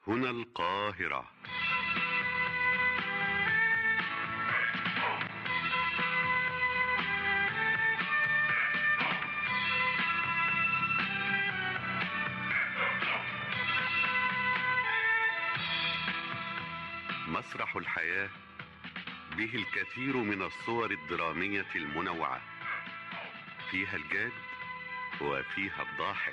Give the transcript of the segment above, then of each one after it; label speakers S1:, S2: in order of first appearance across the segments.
S1: هنا القاهرة مسرح الحياة به الكثير من الصور الدرامية المنوعة فيها الجاد وفيها الضاحك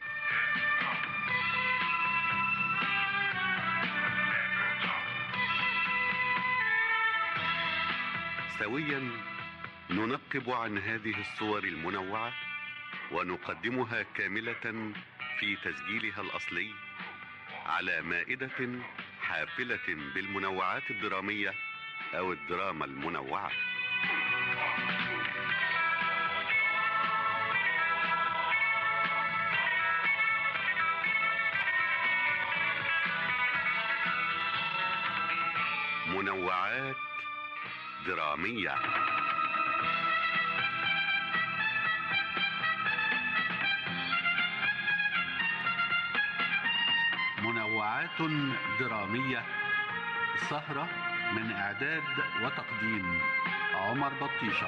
S1: سويا ننقب عن هذه الصور المنوعة ونقدمها كاملة في تسجيلها الأصلي على مائدة حافلة بالمنوعات الدرامية أو الدراما المنوعة منوعات درامية منوعات درامية سهرة من إعداد وتقديم عمر بطيشة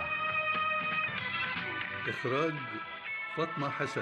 S2: إخراج فاطمة حسن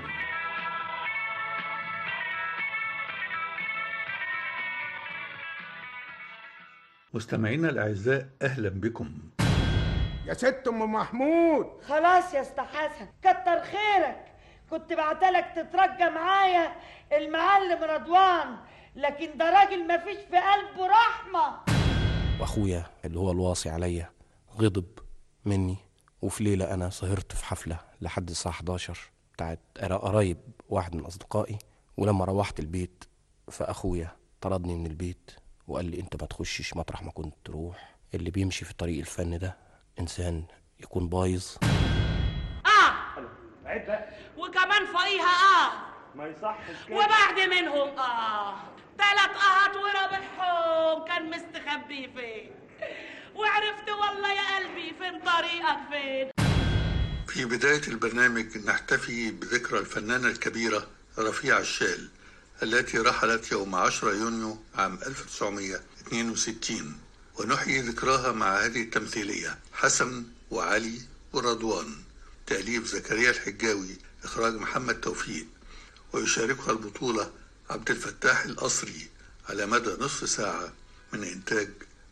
S2: مستمعينا الأعزاء أهلا بكم
S3: يا ست ام محمود
S4: خلاص يا استا حسن كتر خيرك كنت بعتلك تترجى معايا المعلم رضوان لكن ده راجل مفيش في قلبه رحمة
S5: واخويا اللي هو الواصي عليا غضب مني وفي ليلة أنا سهرت في حفلة لحد الساعة 11 بتاعت قرايب واحد من أصدقائي ولما روحت البيت فأخويا طردني من البيت وقال لي أنت ما تخشش مطرح ما كنت تروح اللي بيمشي في طريق الفن ده إنسان يكون بايظ
S6: اه وكمان فوقيها اه
S7: ما يصحش كده
S6: وبعد منهم اه تلات قهط ورابحهم كان مستخبي فين وعرفت والله يا قلبي فين طريقك فين
S2: في بداية البرنامج نحتفي بذكرى الفنانة الكبيرة رفيعة الشال التي رحلت يوم 10 يونيو عام 1962 ونحيي ذكراها مع هذه التمثيلية حسن وعلي ورضوان تأليف زكريا الحجاوي إخراج محمد توفيق ويشاركها البطولة عبد الفتاح القصري على مدى نصف ساعة من إنتاج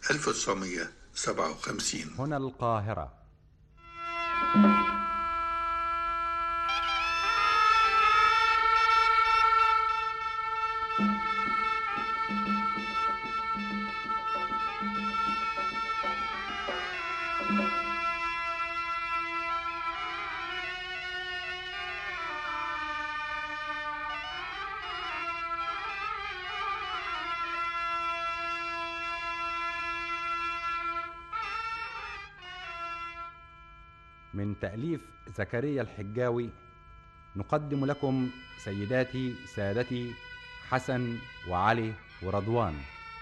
S2: 1957
S8: هنا القاهرة من تأليف زكريا الحجاوي نقدم لكم سيداتي سادتي حسن وعلي ورضوان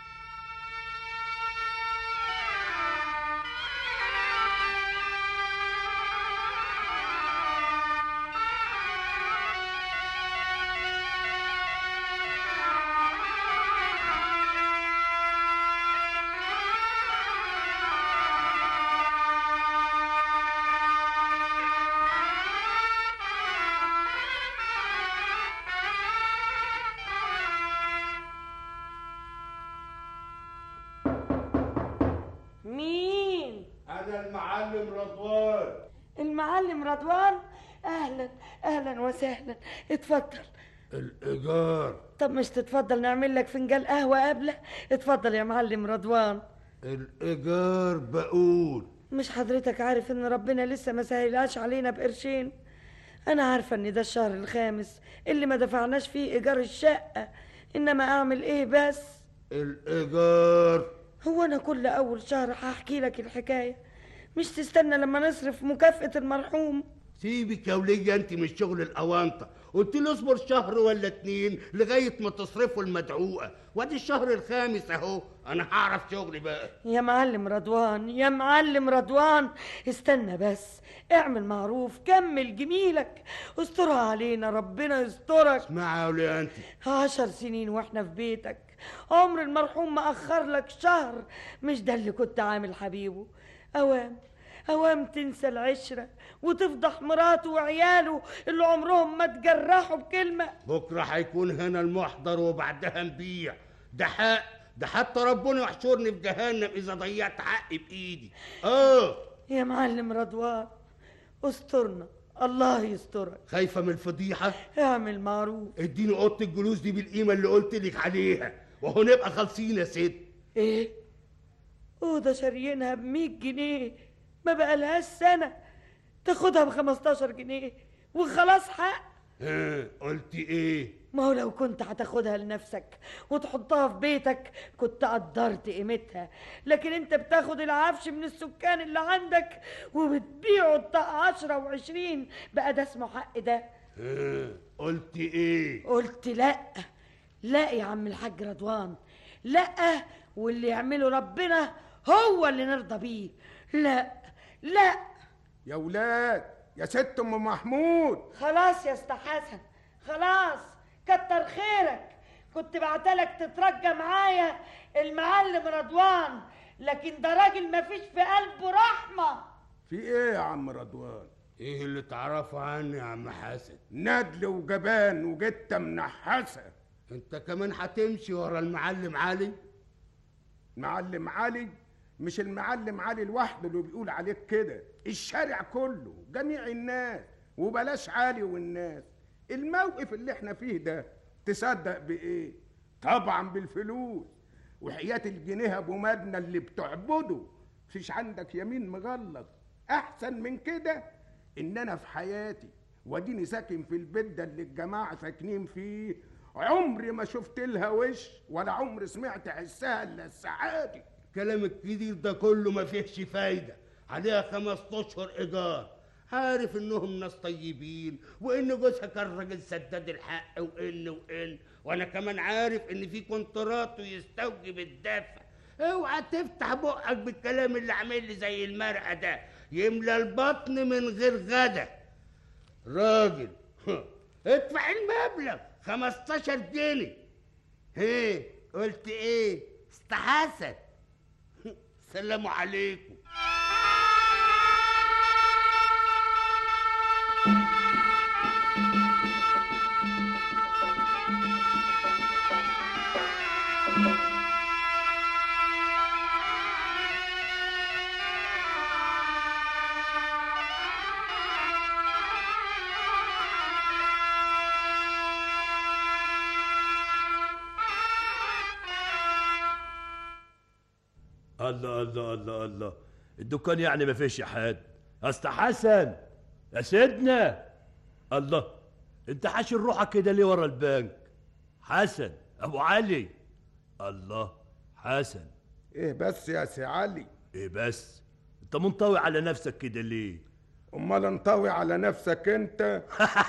S4: مين
S3: انا المعلم رضوان
S4: المعلم رضوان اهلا اهلا وسهلا اتفضل
S3: الايجار
S4: طب مش تتفضل نعمل لك فنجان قهوة قبله اتفضل يا معلم رضوان
S3: الايجار بقول
S4: مش حضرتك عارف ان ربنا لسه ما سهلهاش علينا بقرشين انا عارفه ان ده الشهر الخامس اللي ما دفعناش فيه ايجار الشقه انما اعمل ايه بس
S3: الايجار
S4: هو انا كل اول شهر هحكي لك الحكايه مش تستنى لما نصرف مكافاه المرحوم
S3: سيبك يا ولية انت من شغل الاوانطه قلت له اصبر شهر ولا اتنين لغايه ما تصرفوا المدعوقه وادي الشهر الخامس اهو انا هعرف شغلي بقى
S4: يا معلم رضوان يا معلم رضوان استنى بس اعمل معروف كمل جميلك استرها علينا ربنا يسترك
S3: اسمعي يا ولية انت
S4: عشر سنين واحنا في بيتك عمر المرحوم ما اخر لك شهر مش ده اللي كنت عامل حبيبه اوام اوام تنسى العشره وتفضح مراته وعياله اللي عمرهم ما تجرحوا بكلمه
S3: بكره هيكون هنا المحضر وبعدها نبيع ده حق ده حتى ربنا يحشرني في جهنم اذا ضيعت حقي بايدي اه
S4: يا معلم رضوان استرنا الله يسترك
S3: خايفه من الفضيحه
S4: اعمل معروف
S3: اديني اوضه الجلوس دي بالقيمه اللي قلت لك عليها وهو نبقى خالصين يا ست
S4: ايه اوضه شاريينها ب 100 جنيه ما بقالهاش سنه تاخدها ب 15 جنيه وخلاص حق
S3: ها قلت ايه
S4: ما هو لو كنت هتاخدها لنفسك وتحطها في بيتك كنت قدرت قيمتها لكن انت بتاخد العفش من السكان اللي عندك وبتبيعه الطاق عشرة وعشرين بقى ده اسمه حق ده
S3: ها قلت ايه
S4: قلت لا لا يا عم الحاج رضوان لا واللي يعمله ربنا هو اللي نرضى بيه لا لا
S7: يا ولاد يا ست ام محمود
S4: خلاص يا استا حسن خلاص كتر خيرك كنت بعتلك تترجى معايا المعلم رضوان لكن ده راجل مفيش في قلبه رحمة
S7: في ايه يا عم رضوان
S3: ايه اللي تعرفه عني يا عم حسن
S7: ندل وجبان وجته منحسه
S3: انت كمان هتمشي ورا المعلم علي
S7: معلم علي مش المعلم علي لوحده اللي بيقول عليك كده الشارع كله جميع الناس وبلاش علي والناس الموقف اللي احنا فيه ده تصدق بايه طبعا بالفلوس وحياة الجنيه ابو مدنى اللي بتعبده فيش عندك يمين مغلط احسن من كده ان انا في حياتي واديني ساكن في البيت ده اللي الجماعه ساكنين فيه عمري ما شفت لها وش ولا عمري سمعت حسها الا السعاده
S3: كلام الكتير ده كله ما فيهش فايدة عليها خمس اشهر ايجار عارف انهم ناس طيبين وان جوزها كان راجل سداد الحق وان وان وانا كمان عارف ان في كونترات ويستوجب الدفع اوعى تفتح بقك بالكلام اللي عامل لي زي المرقه ده يملى البطن من غير غدا راجل ادفع المبلغ 15 جنيه هي قلت ايه استحسن السلام عليكم
S9: الله الله الله الله الدكان يعني ما فيش حد أست حسن يا سيدنا الله انت حاشر روحك كده ليه ورا البنك حسن ابو علي الله حسن
S7: ايه بس يا سي علي
S9: ايه بس انت منطوي على نفسك كده ليه
S7: امال انطوي على نفسك انت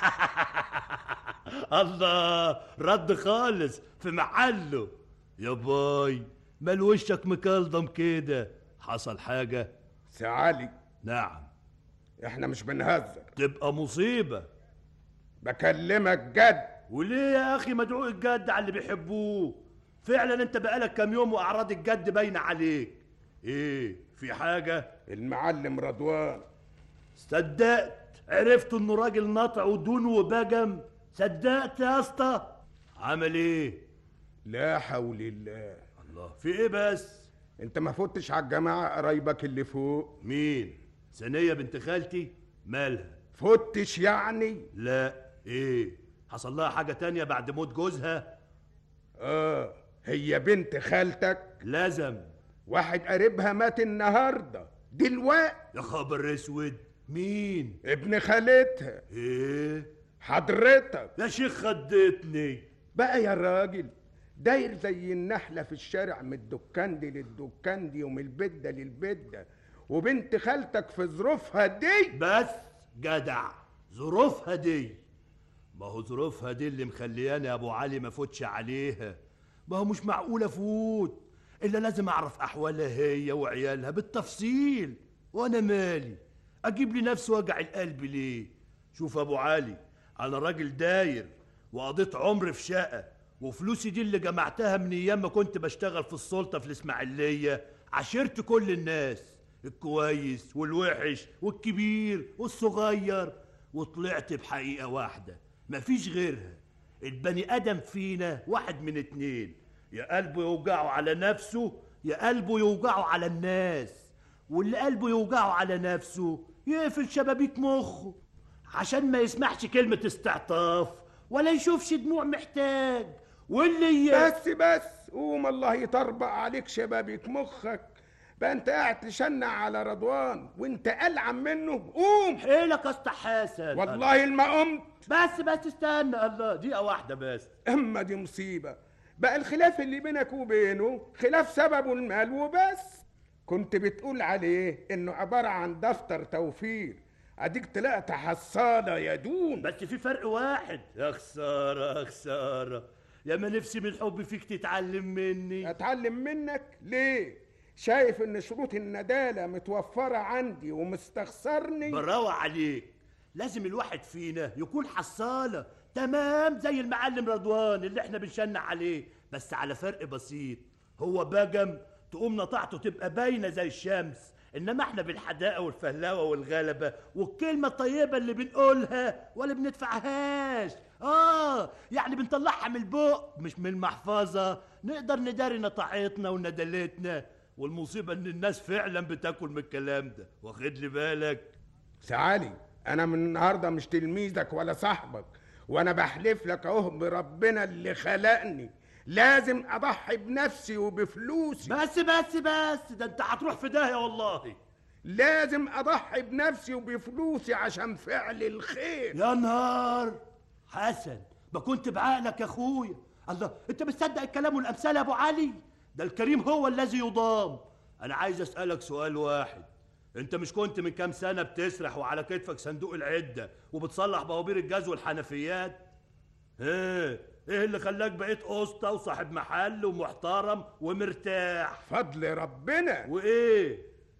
S9: الله رد خالص في محله يا باي مال وشك مكلضم كده حصل حاجة
S7: سي علي
S9: نعم
S7: احنا مش بنهزر
S9: تبقى مصيبة
S7: بكلمك جد
S9: وليه يا أخي مدعو الجد على اللي بيحبوه فعلا انت بقالك كام يوم وأعراض الجد باينة عليك ايه في حاجة
S7: المعلم رضوان
S9: صدقت عرفت انه راجل ناطع ودون وبجم صدقت يا اسطى عمل ايه
S7: لا حول الله
S9: الله في ايه بس
S7: انت ما فتش على الجماعه قرايبك اللي فوق
S9: مين ثانية بنت خالتي مالها
S7: فتش يعني
S9: لا ايه حصل لها حاجة تانية بعد موت جوزها
S7: اه هي بنت خالتك
S9: لازم
S7: واحد قريبها مات النهارده دلوقتي
S9: يا خبر اسود مين
S7: ابن خالتها
S9: ايه
S7: حضرتك
S9: يا شيخ خدتني
S7: بقى يا راجل داير زي النحلة في الشارع من الدكان دي للدكان دي ومن البيت ده للبيت ده وبنت خالتك في ظروفها دي
S9: بس جدع ظروفها دي ما هو ظروفها دي اللي مخلياني يا ابو علي ما فوتش عليها ما هو مش معقول افوت الا لازم اعرف احوالها هي وعيالها بالتفصيل وانا مالي اجيب لي نفس وجع القلب ليه شوف يا ابو علي انا راجل داير وقضيت عمري في شقه وفلوسي دي اللي جمعتها من ايام ما كنت بشتغل في السلطه في الاسماعيليه عشرت كل الناس الكويس والوحش والكبير والصغير وطلعت بحقيقه واحده مفيش غيرها البني ادم فينا واحد من اتنين يا قلبه يوجعه على نفسه يا قلبه يوجعه على الناس واللي قلبه يوجعه على نفسه يقفل شبابيك مخه عشان ما يسمعش كلمة استعطاف ولا يشوفش دموع محتاج واللي ي...
S7: بس بس قوم الله يطربق عليك شبابيك مخك بقى انت قاعد تشنع على رضوان وانت ألعن منه قوم
S9: حيلك يا اسطى حسن
S7: والله ما قمت
S9: بس بس استنى الله دقيقة واحدة بس
S7: اما دي مصيبة بقى الخلاف اللي بينك وبينه خلاف سببه المال وبس كنت بتقول عليه انه عبارة عن دفتر توفير اديك طلعت حصالة يا دون
S9: بس في فرق واحد يا خسارة يا خسارة يا ما نفسي من حبي فيك تتعلم مني
S7: اتعلم منك ليه شايف ان شروط الندالة متوفرة عندي ومستخسرني
S9: براوة عليك لازم الواحد فينا يكون حصالة تمام زي المعلم رضوان اللي احنا بنشنع عليه بس على فرق بسيط هو بجم تقوم نطعته تبقى باينة زي الشمس انما احنا بالحداقة والفهلاوة والغلبة والكلمة الطيبة اللي بنقولها ولا بندفعهاش اه يعني بنطلعها من البق مش من المحفظة نقدر نداري نطاعتنا وندلتنا والمصيبة ان الناس فعلا بتاكل من الكلام ده واخد لي بالك
S7: سعالي انا من النهارده مش تلميذك ولا صاحبك وانا بحلف لك اهو بربنا اللي خلقني لازم اضحي بنفسي وبفلوسي
S9: بس بس بس ده انت هتروح في داهية والله
S7: لازم اضحي بنفسي وبفلوسي عشان فعل الخير
S9: يا نهار حسن ما كنت بعقلك يا اخويا الله انت مصدق الكلام والامثال يا ابو علي ده الكريم هو الذي يضام انا عايز اسالك سؤال واحد انت مش كنت من كام سنه بتسرح وعلى كتفك صندوق العده وبتصلح بوابير الجاز والحنفيات ايه ايه اللي خلاك بقيت قسطه وصاحب محل ومحترم ومرتاح
S7: فضل ربنا
S9: وايه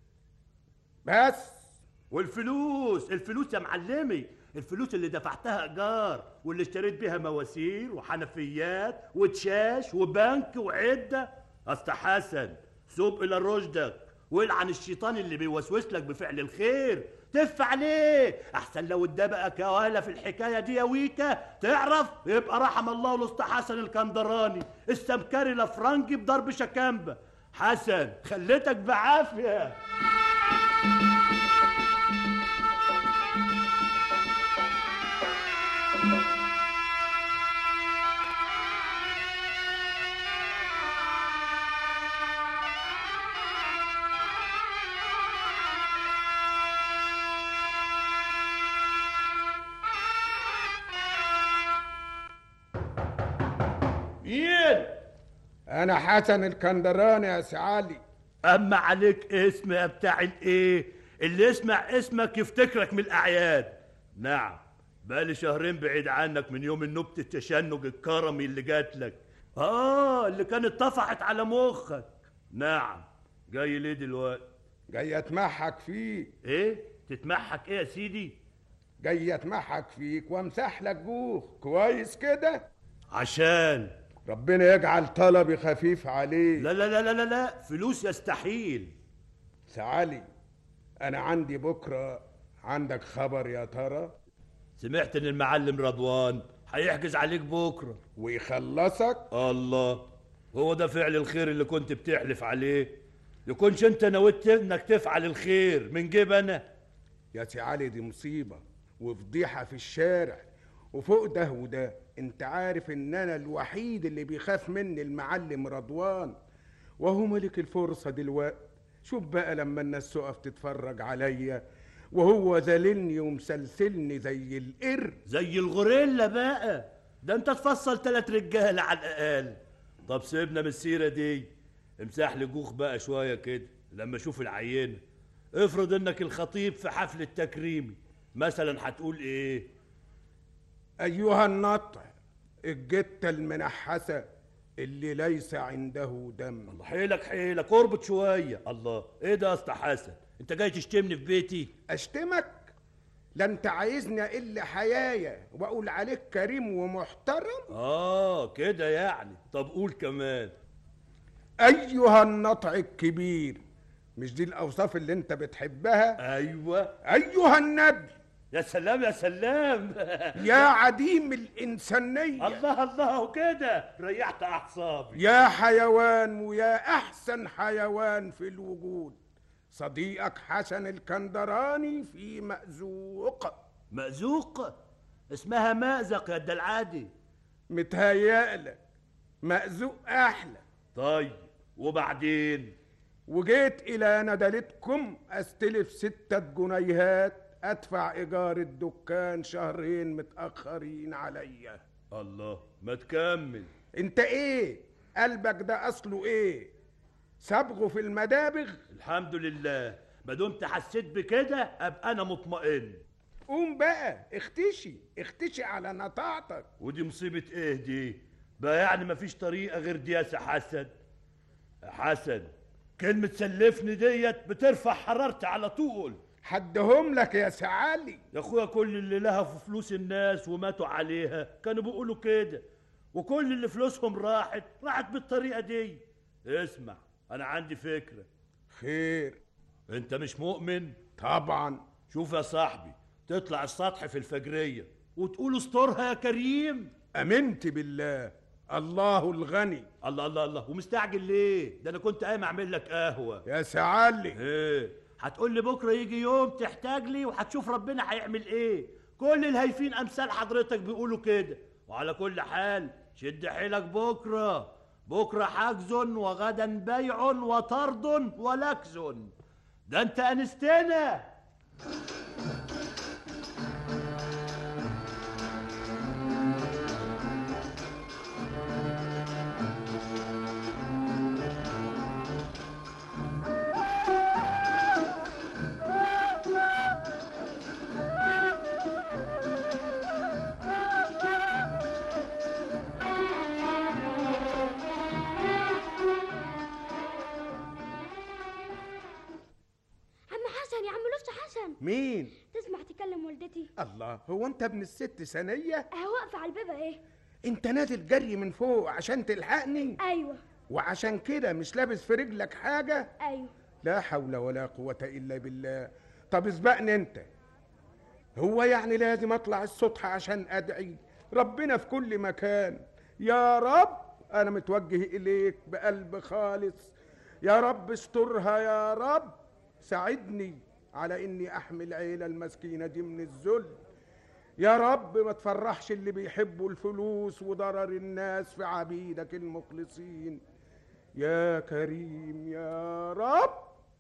S7: بس
S9: والفلوس الفلوس يا معلمي الفلوس اللي دفعتها ايجار واللي اشتريت بيها مواسير وحنفيات وتشاش وبنك وعده اصل حسن سوق الى رشدك والعن الشيطان اللي بيوسوس لك بفعل الخير تف عليه احسن لو اتدبقك يا ولا في الحكايه دي يا ويكا تعرف يبقى رحم الله الاسطى حسن الكندراني السمكري الافرنجي بضرب شكامبه حسن خليتك بعافيه مين
S7: انا حسن الكندراني يا سعالي
S9: اما عليك اسم يا بتاع الايه اللي يسمع اسمك يفتكرك من الاعياد نعم بقالي شهرين بعيد عنك من يوم النبت التشنج الكرمي اللي جات لك اه اللي كانت طفحت على مخك نعم جاي ليه دلوقتي
S7: جاي اتمحك فيك
S9: ايه تتمحك ايه يا سيدي
S7: جاي اتمحك فيك وامسح لك جوخ كويس كده
S9: عشان
S7: ربنا يجعل طلبي خفيف عليك
S9: لا لا لا لا لا, لا. فلوس يستحيل
S7: سعالي انا عندي بكره عندك خبر يا ترى
S9: سمعت ان المعلم رضوان هيحجز عليك بكره
S7: ويخلصك
S9: الله هو ده فعل الخير اللي كنت بتحلف عليه يكونش انت نويت انك تفعل الخير من جيب انا
S7: يا سعالي دي مصيبه وفضيحه في الشارع وفوق ده وده انت عارف ان انا الوحيد اللي بيخاف مني المعلم رضوان وهو ملك الفرصه دلوقتي شوف بقى لما الناس تقف تتفرج عليا وهو ذللني ومسلسلني زي القرد
S9: زي الغوريلا بقى ده انت تفصل تلات رجاله على الاقل طب سيبنا من السيره دي امسح لي جوخ بقى شويه كده لما اشوف العينه افرض انك الخطيب في حفل التكريمي مثلا هتقول ايه
S7: أيها النطع الجتة المنحسة اللي ليس عنده دم
S9: حيلك حيلك اربط شويه الله ايه ده يا اسطى حسن انت جاي تشتمني في بيتي
S7: أشتمك لا أنت عايزني إلا حيايا وأقول عليك كريم ومحترم
S9: اه كده يعني طب قول كمان
S7: أيها النطع الكبير مش دي الأوصاف اللي أنت بتحبها
S9: ايوه
S7: أيها النبي
S9: يا سلام يا سلام
S7: يا عديم الإنسانية
S9: الله الله كده ريحت اعصابي
S7: يا حيوان ويا أحسن حيوان في الوجود صديقك حسن الكندراني في مأزوق
S9: مأزوق اسمها مأزق يا العادي
S7: متهيألك مأزوق أحلى
S9: طيب وبعدين
S7: وجيت إلى ندلتكم أستلف ستة جنيهات أدفع إيجار الدكان شهرين متأخرين عليا
S9: الله ما تكمل
S7: أنت إيه؟ قلبك ده أصله إيه؟ صبغه في المدابغ؟
S9: الحمد لله ما دمت حسيت بكده ابقى انا مطمئن
S7: قوم بقى اختشي اختشي على نطاعتك
S9: ودي مصيبة ايه دي بقى يعني مفيش طريقة غير دي يا سي حسن يا حسن كلمة سلفني ديت بترفع حرارتي على طول
S7: حدهم لك يا سعالي
S9: يا اخويا كل اللي لها في فلوس الناس وماتوا عليها كانوا بيقولوا كده وكل اللي فلوسهم راحت راحت بالطريقة دي اسمع انا عندي فكرة
S7: خير
S9: انت مش مؤمن
S7: طبعا
S9: شوف يا صاحبي تطلع السطح في الفجرية وتقول استرها يا كريم
S7: امنت بالله الله الغني
S9: الله الله الله ومستعجل ليه ده انا كنت قايم اعمل لك قهوة
S7: يا سعالي
S9: ايه هتقول لي بكره يجي يوم تحتاج لي وهتشوف ربنا هيعمل ايه كل الهايفين امثال حضرتك بيقولوا كده وعلى كل حال شد حيلك بكره بكره حجز وغدا بيع وطرد ولكز ده انت انستنا
S10: عم حسن يا عم لطفي حسن
S7: مين
S10: تسمع تكلم والدتي
S7: الله هو انت ابن الست ثانية
S10: اه واقفة على الباب ايه
S7: انت نازل جري من فوق عشان تلحقني
S10: ايوه
S7: وعشان كده مش لابس في رجلك حاجة
S10: ايوه
S7: لا حول ولا قوة إلا بالله طب اسبقني انت هو يعني لازم اطلع السطح عشان ادعي ربنا في كل مكان يا رب انا متوجه اليك بقلب خالص يا رب استرها يا رب ساعدني على اني احمي العيله المسكينه دي من الذل يا رب ما تفرحش اللي بيحبوا الفلوس وضرر الناس في عبيدك المخلصين يا كريم يا رب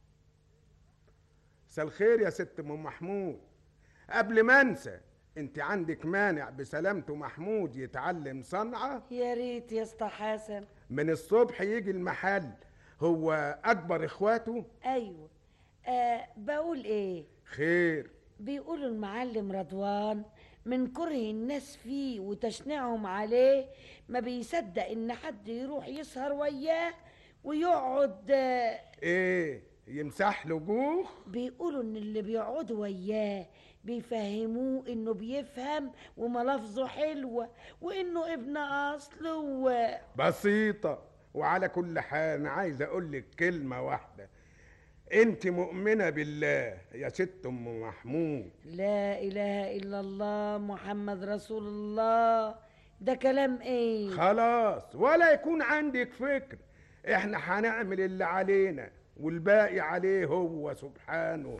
S7: مساء الخير يا ست ام محمود قبل ما انسى انت عندك مانع بسلامته محمود يتعلم صنعه
S4: يا ريت يا اسطى حسن
S7: من الصبح يجي المحل هو اكبر اخواته
S4: ايوه آه بقول ايه
S7: خير
S4: بيقولوا المعلم رضوان من كره الناس فيه وتشنيعهم عليه ما بيصدق ان حد يروح يسهر وياه ويقعد آه،
S7: ايه يمسح له جوه
S4: بيقولوا ان اللي بيقعدوا وياه بيفهموه انه بيفهم وملافظه حلوه وانه ابن اصل و...
S7: بسيطة وعلى كل حال أنا عايز أقول لك كلمة واحدة أنت مؤمنة بالله يا ست أم محمود
S4: لا اله الا الله محمد رسول الله ده كلام ايه
S7: خلاص ولا يكون عندك فكر إحنا هنعمل اللي علينا والباقي عليه هو سبحانه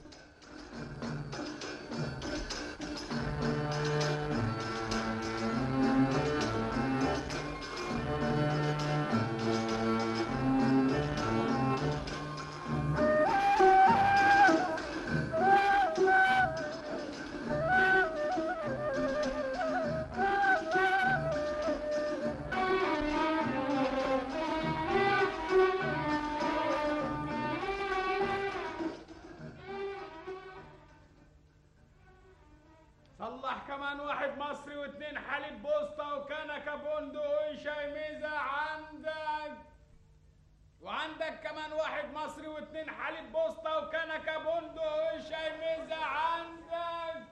S11: عندك كمان واحد مصري واتنين حالة بوسطة وكنكة بندق وشاي ميزة عندك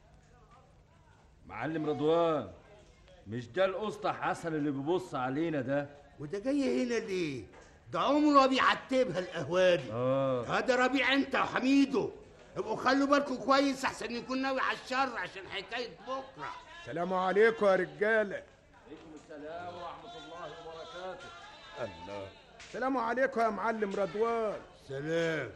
S12: معلم رضوان مش ده الاسطى حسن اللي بيبص علينا ده
S3: وده جاي هنا ليه؟ ده عمره بيعتبها القهوادي
S12: اه
S3: هذا ربيع انت وحميدو ابقوا خلوا بالكم كويس احسن يكون ناوي على الشر عشان حكايه بكره
S7: السلام عليكم يا رجاله
S12: عليكم السلام ورحمة الله وبركاته
S7: الله السلام عليكم يا معلم رضوان
S3: سلام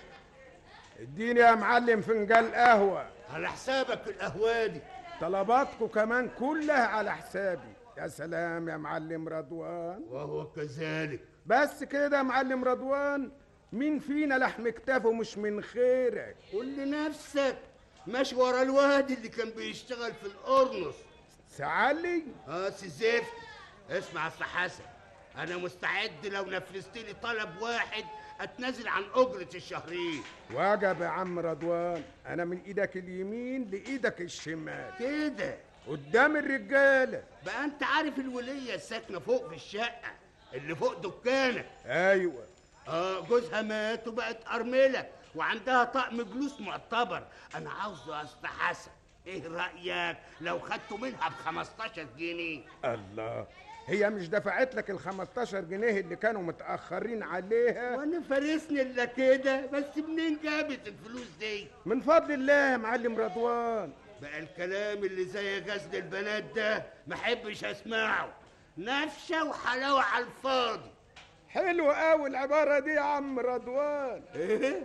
S7: اديني يا معلم فنجان قهوه
S3: على حسابك القهوادي
S7: طلباتكم كمان كلها على حسابي يا سلام يا معلم رضوان
S3: وهو كذلك
S7: بس كده يا معلم رضوان مين فينا لحم كتافه مش من خيرك
S3: قول لنفسك ماشي ورا الواد اللي كان بيشتغل في القرنص
S7: سعلي
S3: اه سي زفت اسمع يا أستاذ حسن انا مستعد لو نفذت لي طلب واحد اتنازل عن اجره الشهرين
S7: وجب يا عم رضوان انا من ايدك اليمين لايدك الشمال
S3: كده
S7: قدام الرجاله
S3: بقى انت عارف الوليه الساكنه فوق في الشقه اللي فوق دكانك
S7: ايوه
S3: اه جوزها مات وبقت ارمله وعندها طقم جلوس معتبر انا عاوزه يا أستاذ حسن ايه رايك لو خدته منها ب 15 جنيه
S7: الله هي مش دفعت لك ال 15 جنيه اللي كانوا متاخرين عليها
S3: وانا فارسني الا كده بس منين جابت الفلوس دي
S7: من فضل الله يا معلم رضوان
S3: بقى الكلام اللي زي غزل البنات ده ما احبش اسمعه نفشه وحلاوه على الفاضي
S7: حلو قوي العباره دي يا عم رضوان
S3: ايه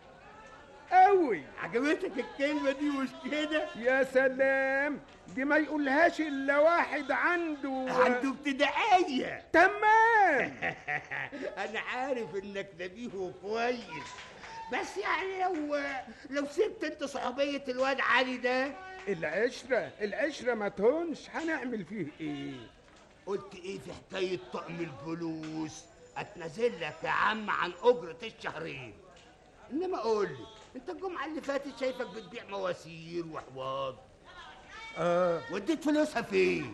S7: قوي
S3: عجبتك الكلمه دي مش كده
S7: يا سلام دي ما يقولهاش الا واحد عنده
S3: عنده ابتدائيه
S7: تمام
S3: انا عارف انك نبيه وكويس بس يعني لو لو سبت انت صحوبيه الواد علي ده
S7: العشرة العشرة ما تهونش هنعمل فيه ايه
S3: قلت ايه في حكايه طقم الفلوس اتنازل لك يا عم عن اجره الشهرين انما قول لي انت الجمعه اللي فاتت شايفك بتبيع مواسير وحواض
S7: اه
S3: وديت فلوسها فين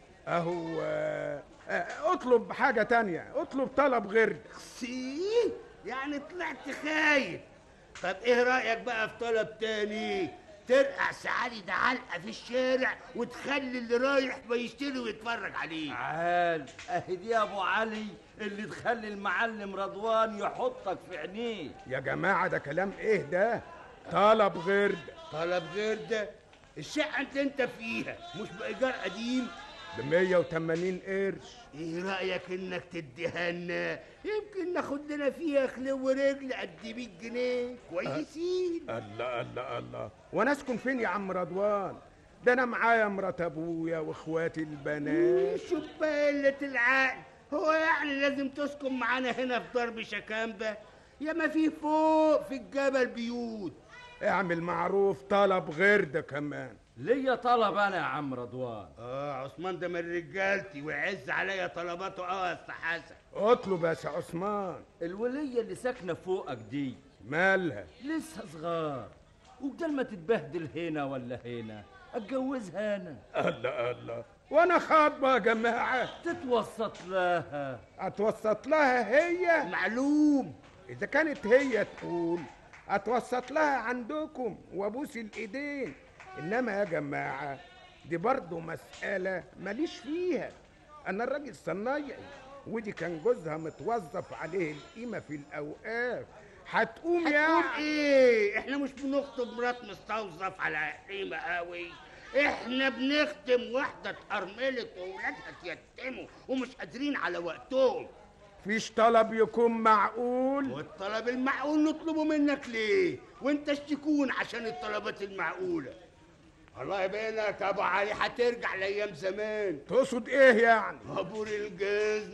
S7: اهو آه، آه، اطلب حاجة تانية اطلب طلب غير
S3: سي يعني طلعت خايف طب ايه رايك بقى في طلب تاني ترقع سعالي ده علقه في الشارع وتخلي اللي رايح بيشتري ويتفرج عليه
S12: تعال اهي دي يا ابو علي اللي تخلي المعلم رضوان يحطك في عينيه
S7: يا جماعة ده كلام ايه ده طلب غير ده
S3: طلب غير ده الشقه اللي انت فيها مش بايجار قديم
S7: ب 180 قرش
S3: ايه رايك انك تديها لنا يمكن ناخد لنا فيها خلو ورجل قد 100 جنيه كويسين
S7: الله الله الله وانا اسكن فين يا عم رضوان ده انا معايا مرات ابويا واخواتي البنات
S3: شوف بقى قلة العقل هو يعني لازم تسكن معانا هنا في ضرب شكامبة يا ما في فوق في الجبل بيوت
S7: اعمل معروف طلب غير ده كمان
S12: ليا طلب انا يا عم رضوان
S3: اه عثمان ده من رجالتي ويعز عليا طلباته اه يا أستاذ حسن
S7: اطلب يا سي عثمان
S12: الولية اللي ساكنة فوقك دي
S7: مالها
S12: لسه صغار وبدل ما تتبهدل هنا ولا هنا اتجوزها انا
S7: الله الله وانا خاطبه يا جماعه
S12: تتوسط لها
S7: اتوسط لها هي
S3: معلوم
S7: اذا كانت هي تقول اتوسط لها عندكم وابوس الايدين انما يا جماعه دي برضه مساله ماليش فيها انا الراجل صنايعي ودي كان جوزها متوظف عليه القيمه في الاوقاف هتقوم
S3: هتقول
S7: يعني
S3: ايه احنا مش بنخطب مرات مستوظف على قيمة قوي احنا بنخدم واحدة ارملت واولادها اتيتموا ومش قادرين على وقتهم
S7: فيش طلب يكون معقول
S3: والطلب المعقول نطلبه منك ليه وانت الشكون عشان الطلبات المعقولة الله يبينك يا ابو علي هترجع لايام زمان
S7: تقصد ايه يعني
S3: عبور الجاز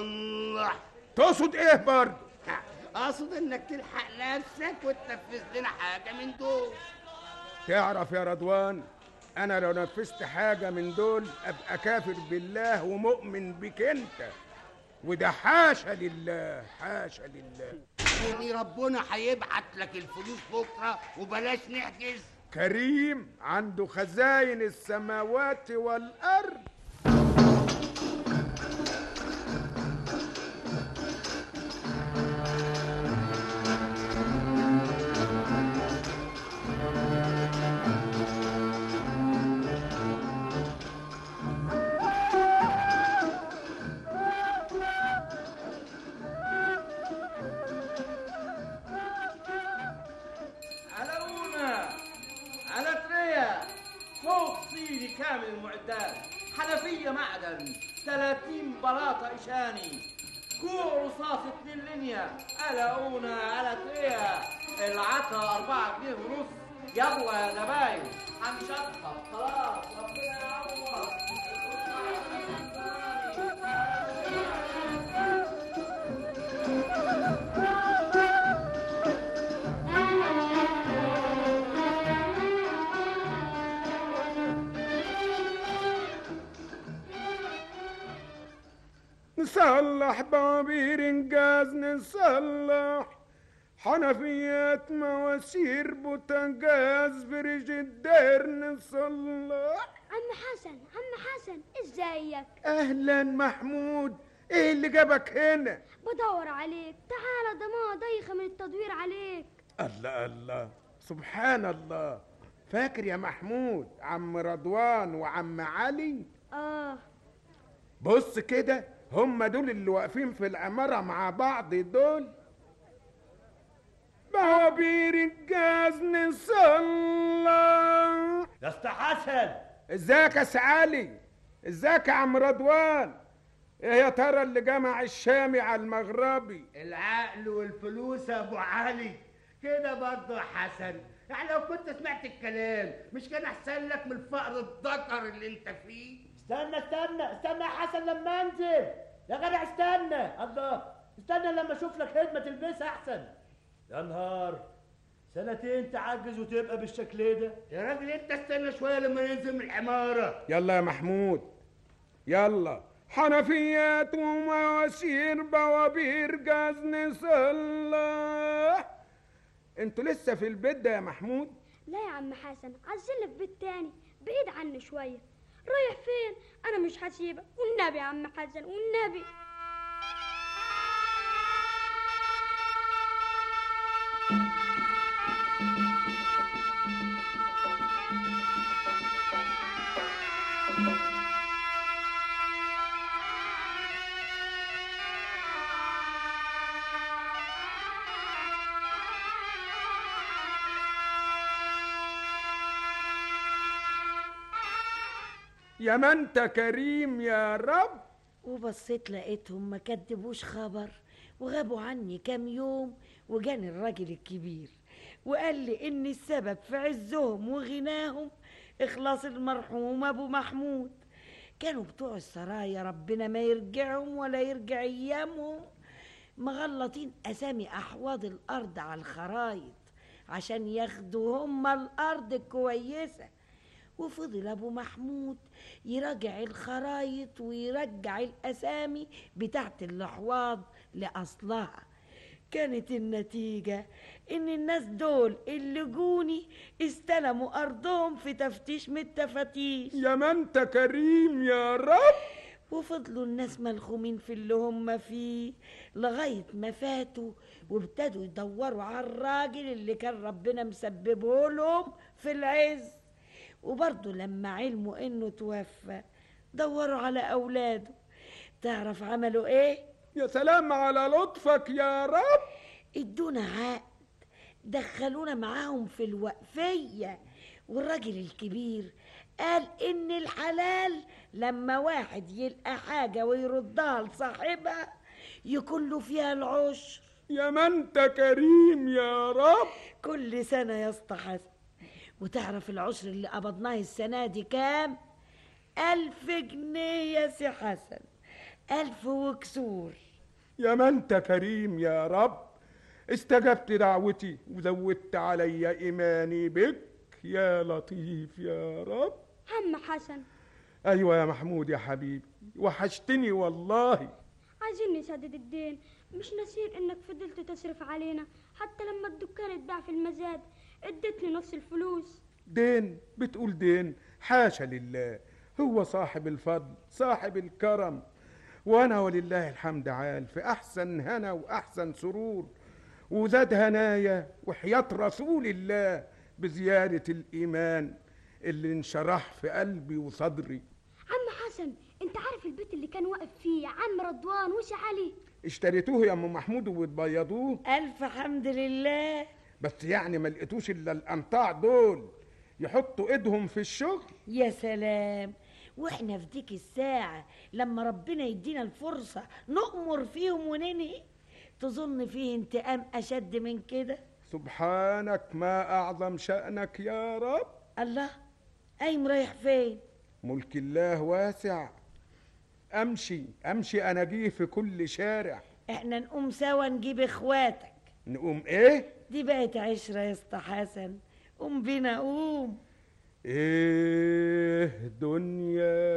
S3: نصلح
S7: تقصد ايه برضه
S3: اقصد انك تلحق نفسك وتنفذ لنا حاجه من دول
S7: تعرف يا رضوان انا لو نفذت حاجه من دول ابقى كافر بالله ومؤمن بك انت وده حاشا لله حاشا لله
S3: يعني ربنا هيبعت لك الفلوس بكره وبلاش نحجز
S7: كريم عنده خزاين السماوات والارض
S12: حسن 30 بلاطة إشاني كوع رصاص اتنين لينيا قلقونا على تريا العطا أربعة جنيه ونص يلا يا زباين هنشطب خلاص ربنا يعوض
S7: نصلح بابير انجاز نصلح حنفيات مواسير بوتاجاز برج الدير نصلح
S10: عم حسن عم حسن ازيك
S7: اهلا محمود ايه اللي جابك هنا
S10: بدور عليك تعال ده ما ضيخه من التدوير عليك
S7: الله الله سبحان الله فاكر يا محمود عم رضوان وعم علي
S10: اه
S7: بص كده هم دول اللي واقفين في العمارة مع بعض دول بوابير الجاز نصلح
S9: يا اسطى حسن
S7: ازيك يا سعالي ازيك يا عم رضوان ايه يا ترى اللي جمع الشامي على المغربي
S3: العقل والفلوس يا ابو علي كده برضه يا حسن يعني لو كنت سمعت الكلام مش كان احسن لك من الفقر الذكر اللي انت فيه
S9: استنى استنى استنى يا حسن لما انزل يا جدع استنى الله استنى لما اشوف لك خدمه تلبسها احسن يا نهار سنتين تعجز وتبقى بالشكل ده
S3: يا راجل انت استنى شويه لما ينزل من العماره
S7: يلا يا محمود يلا حنفيات ومواسير بوابير جاز نصلح انتوا لسه في البيت ده يا محمود
S10: لا يا عم حسن عزلنا في بيت تاني بعيد عني شويه رايح فين انا مش هسيبك والنبي يا عم حسن والنبي
S7: يا ما انت كريم يا رب
S4: وبصيت لقيتهم ما كدبوش خبر وغابوا عني كام يوم وجاني الراجل الكبير وقال لي ان السبب في عزهم وغناهم اخلاص المرحوم ابو محمود كانوا بتوع السرايا ربنا ما يرجعهم ولا يرجع ايامهم مغلطين اسامي احواض الارض على الخرايط عشان ياخدوا هم الارض الكويسه وفضل ابو محمود يراجع الخرايط ويرجع الاسامي بتاعت الاحواض لاصلها كانت النتيجة إن الناس دول اللي جوني استلموا أرضهم في تفتيش من التفتيش
S7: يا ما انت كريم يا رب
S4: وفضلوا الناس ملخومين في اللي هم فيه لغاية ما فاتوا وابتدوا يدوروا على الراجل اللي كان ربنا مسببه لهم في العز وبرضه لما علموا انه توفى دوروا على اولاده تعرف عملوا ايه
S7: يا سلام على لطفك يا رب
S4: ادونا عقد دخلونا معاهم في الوقفية والراجل الكبير قال ان الحلال لما واحد يلقى حاجة ويردها لصاحبها يكون له فيها العشر
S7: يا ما انت كريم يا رب
S4: كل سنة يا اسطى حسن وتعرف العشر اللي قبضناه السنة دي كام؟ ألف جنيه يا سي حسن ألف وكسور
S7: يا ما انت كريم يا رب استجبت دعوتي وزودت علي ايماني بك يا لطيف يا رب
S10: عم حسن
S7: ايوه يا محمود يا حبيبي وحشتني والله
S10: عايزين نسدد الدين مش نسير انك فضلت تصرف علينا حتى لما الدكان اتباع في المزاد اديتني نص الفلوس
S7: دين بتقول دين حاشا لله هو صاحب الفضل صاحب الكرم وانا ولله الحمد عال في احسن هنا واحسن سرور وزاد هنايا وحياة رسول الله بزيادة الإيمان اللي انشرح في قلبي وصدري
S10: عم حسن انت عارف البيت اللي كان واقف فيه عم رضوان وش علي
S7: اشتريتوه يا ام محمود وبتبيضوه
S4: ألف حمد لله
S7: بس يعني ما لقيتوش الا الامتاع دول يحطوا ايدهم في الشغل
S4: يا سلام واحنا في ديك الساعة لما ربنا يدينا الفرصة نؤمر فيهم وننهي تظن فيه انتقام أشد من كده
S7: سبحانك ما أعظم شأنك يا رب
S4: الله قايم رايح فين
S7: ملك الله واسع أمشي أمشي أناجيه في كل شارع
S4: احنا نقوم سوا نجيب اخواتك
S7: نقوم إيه؟
S4: دي بقت عشرة يا اسطى حسن قوم بينا قوم
S7: إيه دنيا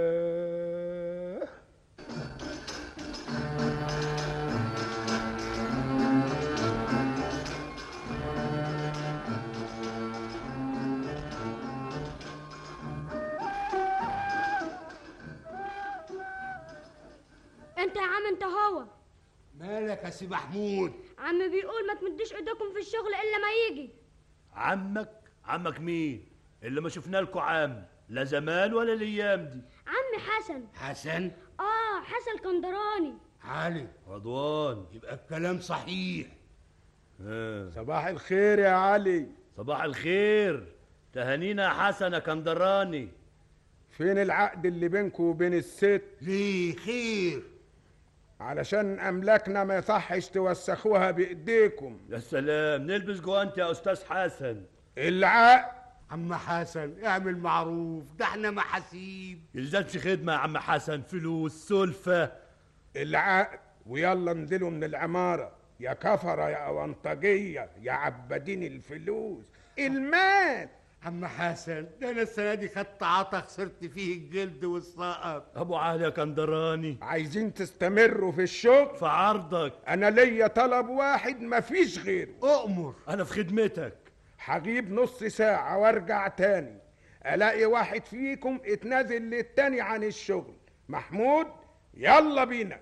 S10: انت يا عم انت هو
S3: مالك يا سي محمود
S10: عم بيقول ما تمدوش ايديكم في الشغل الا ما يجي
S9: عمك عمك مين اللي ما شفنا لكم عام لا زمان ولا الايام دي
S10: عم حسن
S3: حسن
S10: اه حسن كندراني
S3: علي
S9: رضوان
S3: يبقى الكلام صحيح
S9: آه.
S7: صباح الخير يا علي
S9: صباح الخير تهانينا يا حسن يا كندراني
S7: فين العقد اللي بينكم وبين الست
S3: ليه خير
S7: علشان أملاكنا ما يصحش توسخوها بإيديكم
S9: يا سلام نلبس جوانت يا استاذ حسن
S7: العقد
S3: عم حسن اعمل معروف ده احنا محاسيب
S9: يلزمش خدمة يا عم حسن فلوس سلفة
S7: العقد ويلا انزلوا من العمارة يا كفرة يا أونطجية يا عبادين الفلوس المال
S3: عم حسن ده انا السنه دي خدت عطا خسرت فيه الجلد والسقط
S9: ابو علي يا كندراني
S7: عايزين تستمروا في الشغل
S9: في عرضك
S7: انا ليا طلب واحد مفيش غيره
S3: اؤمر
S9: انا في خدمتك
S7: هجيب نص ساعة وارجع تاني الاقي واحد فيكم اتنازل للتاني عن الشغل محمود يلا بينا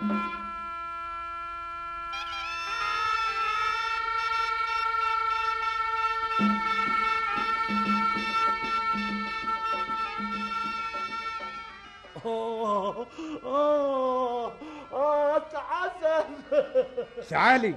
S9: اه اه اه انت حسن
S7: تعالي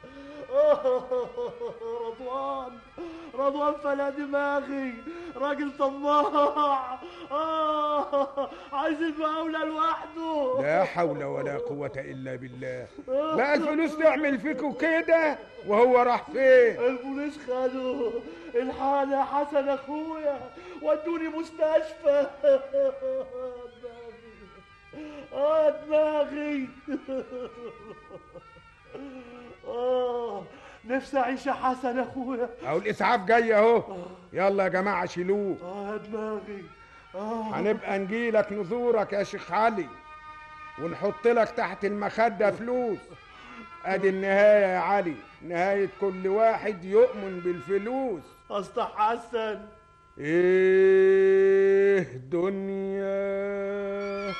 S9: رضوان رضوان فلا دماغي راجل طماع آه عايز المقاولة لوحده
S7: لا حول ولا قوة إلا بالله بقى الفلوس تعمل فيكوا كده وهو راح فين
S9: البوليس خدوه الحال يا حسن اخويا ودوني مستشفى اه دماغي اه نفسي اعيش يا حسن اخويا
S7: أهو الإسعاف جاي أهو يلا يا جماعة شيلوه
S9: اه يا دماغي اه
S7: هنبقى نجيلك نزورك يا شيخ علي ونحط لك تحت المخدة فلوس ادي النهاية يا علي نهاية كل واحد يؤمن بالفلوس
S9: اصل حسن
S7: ايه دنيا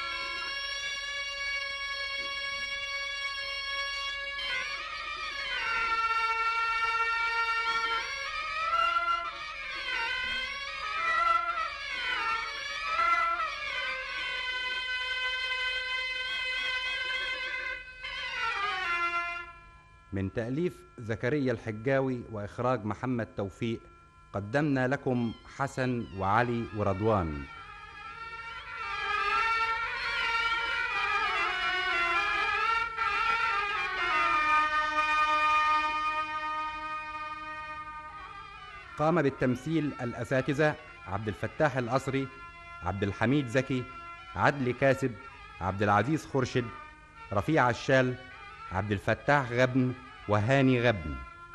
S8: من تأليف زكريا الحجاوي وإخراج محمد توفيق قدمنا لكم حسن وعلي ورضوان قام بالتمثيل الأساتذة عبد الفتاح الأصري عبد الحميد زكي عدلي كاسب عبد العزيز خرشد رفيع الشال عبد الفتاح غبن وهاني غبن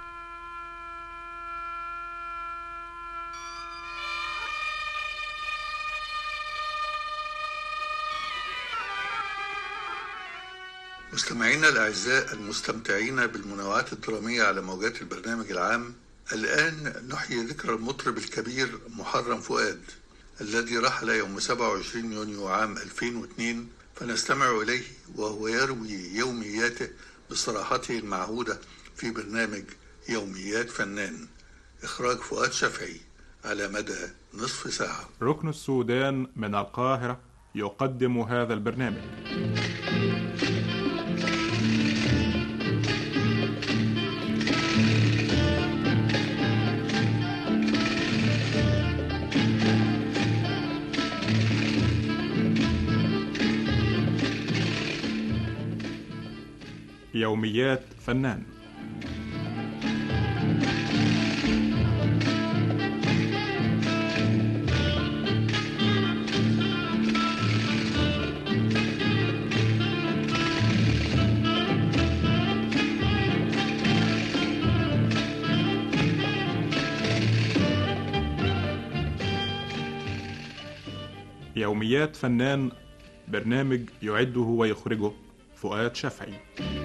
S2: مستمعينا الأعزاء المستمتعين بالمنوعات الدرامية على موجات البرنامج العام الآن نحيي ذكرى المطرب الكبير محرم فؤاد الذي رحل يوم 27 يونيو عام 2002 فنستمع إليه وهو يروي يومياته بصراحته المعهودة في برنامج يوميات فنان إخراج فؤاد شفعي على مدى نصف ساعة
S13: ركن السودان من القاهرة يقدم هذا البرنامج يوميات فنان يوميات فنان برنامج يعده ويخرجه فؤاد شفعي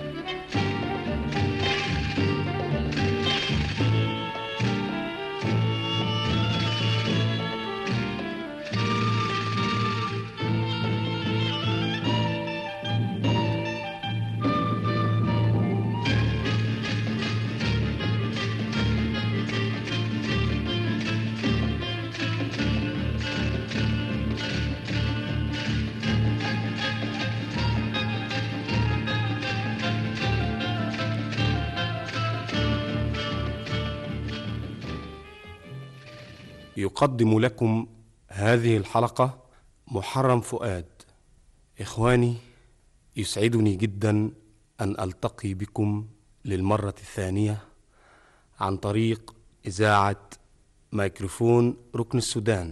S5: يقدم لكم هذه الحلقة محرم فؤاد إخواني يسعدني جدا أن ألتقي بكم للمرة الثانية عن طريق إذاعة ميكروفون ركن السودان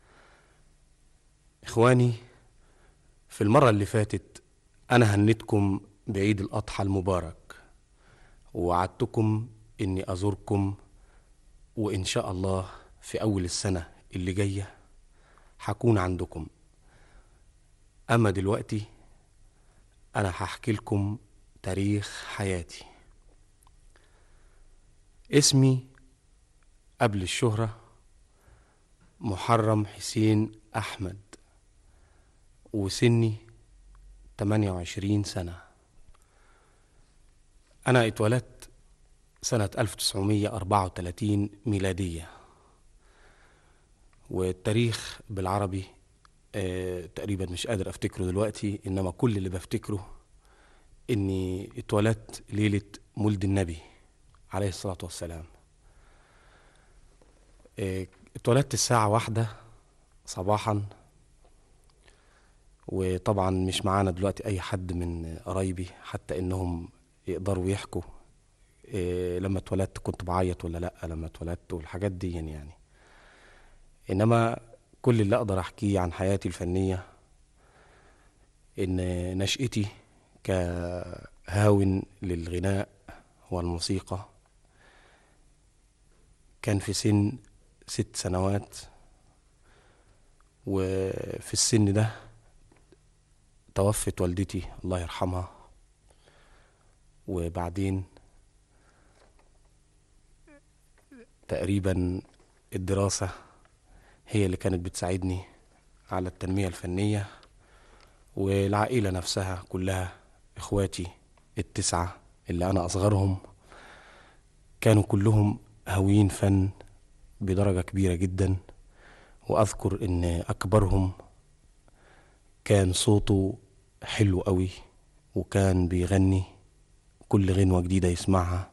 S5: إخواني في المرة اللي فاتت أنا هنتكم بعيد الأضحى المبارك ووعدتكم إني أزوركم وإن شاء الله في أول السنة اللي جاية هكون عندكم أما دلوقتي أنا هحكي لكم تاريخ حياتي اسمي قبل الشهرة محرم حسين أحمد وسني 28 سنة أنا اتولدت سنة 1934 ميلادية والتاريخ بالعربي آه تقريبا مش قادر افتكره دلوقتي انما كل اللي بفتكره اني اتولدت ليلة مولد النبي عليه الصلاة والسلام آه اتولدت الساعة واحدة صباحا وطبعا مش معانا دلوقتي اي حد من قرايبي حتى انهم يقدروا يحكوا آه لما اتولدت كنت بعيط ولا لا لما اتولدت والحاجات دي يعني انما كل اللي اقدر احكيه عن حياتي الفنيه ان نشأتي كهاون للغناء والموسيقى كان في سن ست سنوات وفي السن ده توفت والدتي الله يرحمها وبعدين تقريبا الدراسه هي اللي كانت بتساعدني على التنمية الفنية والعائلة نفسها كلها إخواتي التسعة اللي أنا أصغرهم كانوا كلهم هاويين فن بدرجة كبيرة جدا وأذكر إن أكبرهم كان صوته حلو قوي وكان بيغني كل غنوة جديدة يسمعها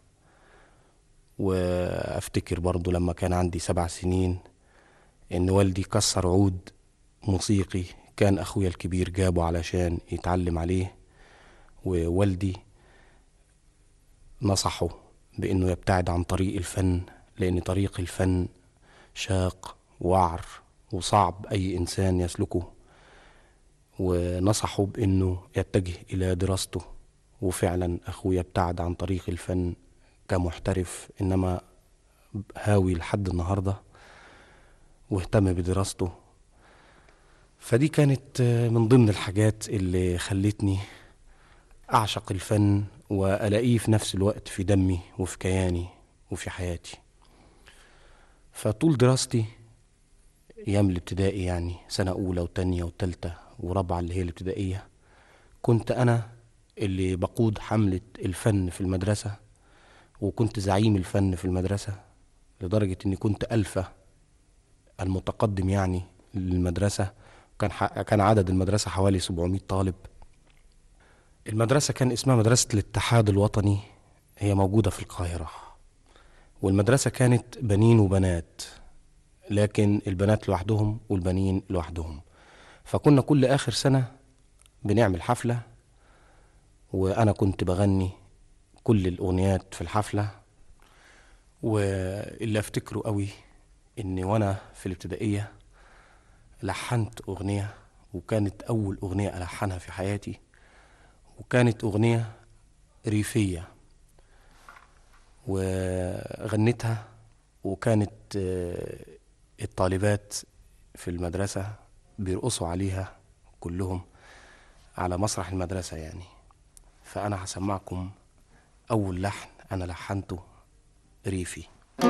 S5: وأفتكر برضو لما كان عندي سبع سنين ان والدي كسر عود موسيقي كان اخويا الكبير جابه علشان يتعلم عليه ووالدي نصحه بانه يبتعد عن طريق الفن لان طريق الفن شاق وعر وصعب اي انسان يسلكه ونصحه بانه يتجه الى دراسته وفعلا اخويا ابتعد عن طريق الفن كمحترف انما هاوي لحد النهارده واهتم بدراسته فدي كانت من ضمن الحاجات اللي خلتني أعشق الفن وألاقيه في نفس الوقت في دمي وفي كياني وفي حياتي فطول دراستي أيام الابتدائي يعني سنة أولى وتانية وتالتة ورابعة اللي هي الابتدائية كنت أنا اللي بقود حملة الفن في المدرسة وكنت زعيم الفن في المدرسة لدرجة إني كنت ألفة المتقدم يعني للمدرسة كان كان عدد المدرسة حوالي 700 طالب المدرسة كان اسمها مدرسة الاتحاد الوطني هي موجودة في القاهرة والمدرسة كانت بنين وبنات لكن البنات لوحدهم والبنين لوحدهم فكنا كل آخر سنة بنعمل حفلة وأنا كنت بغني كل الأغنيات في الحفلة واللي أفتكره قوي إن وأنا في الابتدائية لحنت أغنية وكانت أول أغنية ألحنها في حياتي وكانت أغنية ريفية وغنيتها وكانت آه، الطالبات في المدرسة بيرقصوا عليها كلهم على مسرح المدرسة يعني فأنا هسمعكم أول لحن أنا لحنته ريفي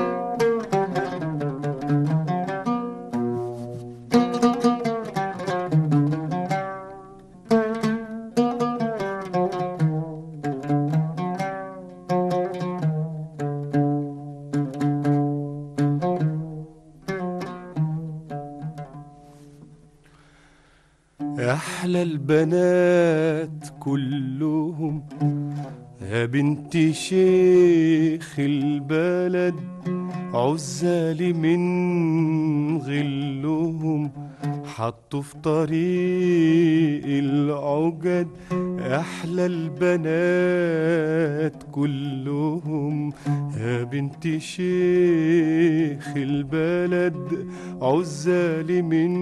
S5: أحلى البنات كلهم يا بنت شيخ البلد عزالي من غلهم حطوا في طريق العجد أحلى البنات كلهم يا بنت شيخ البلد عزالي من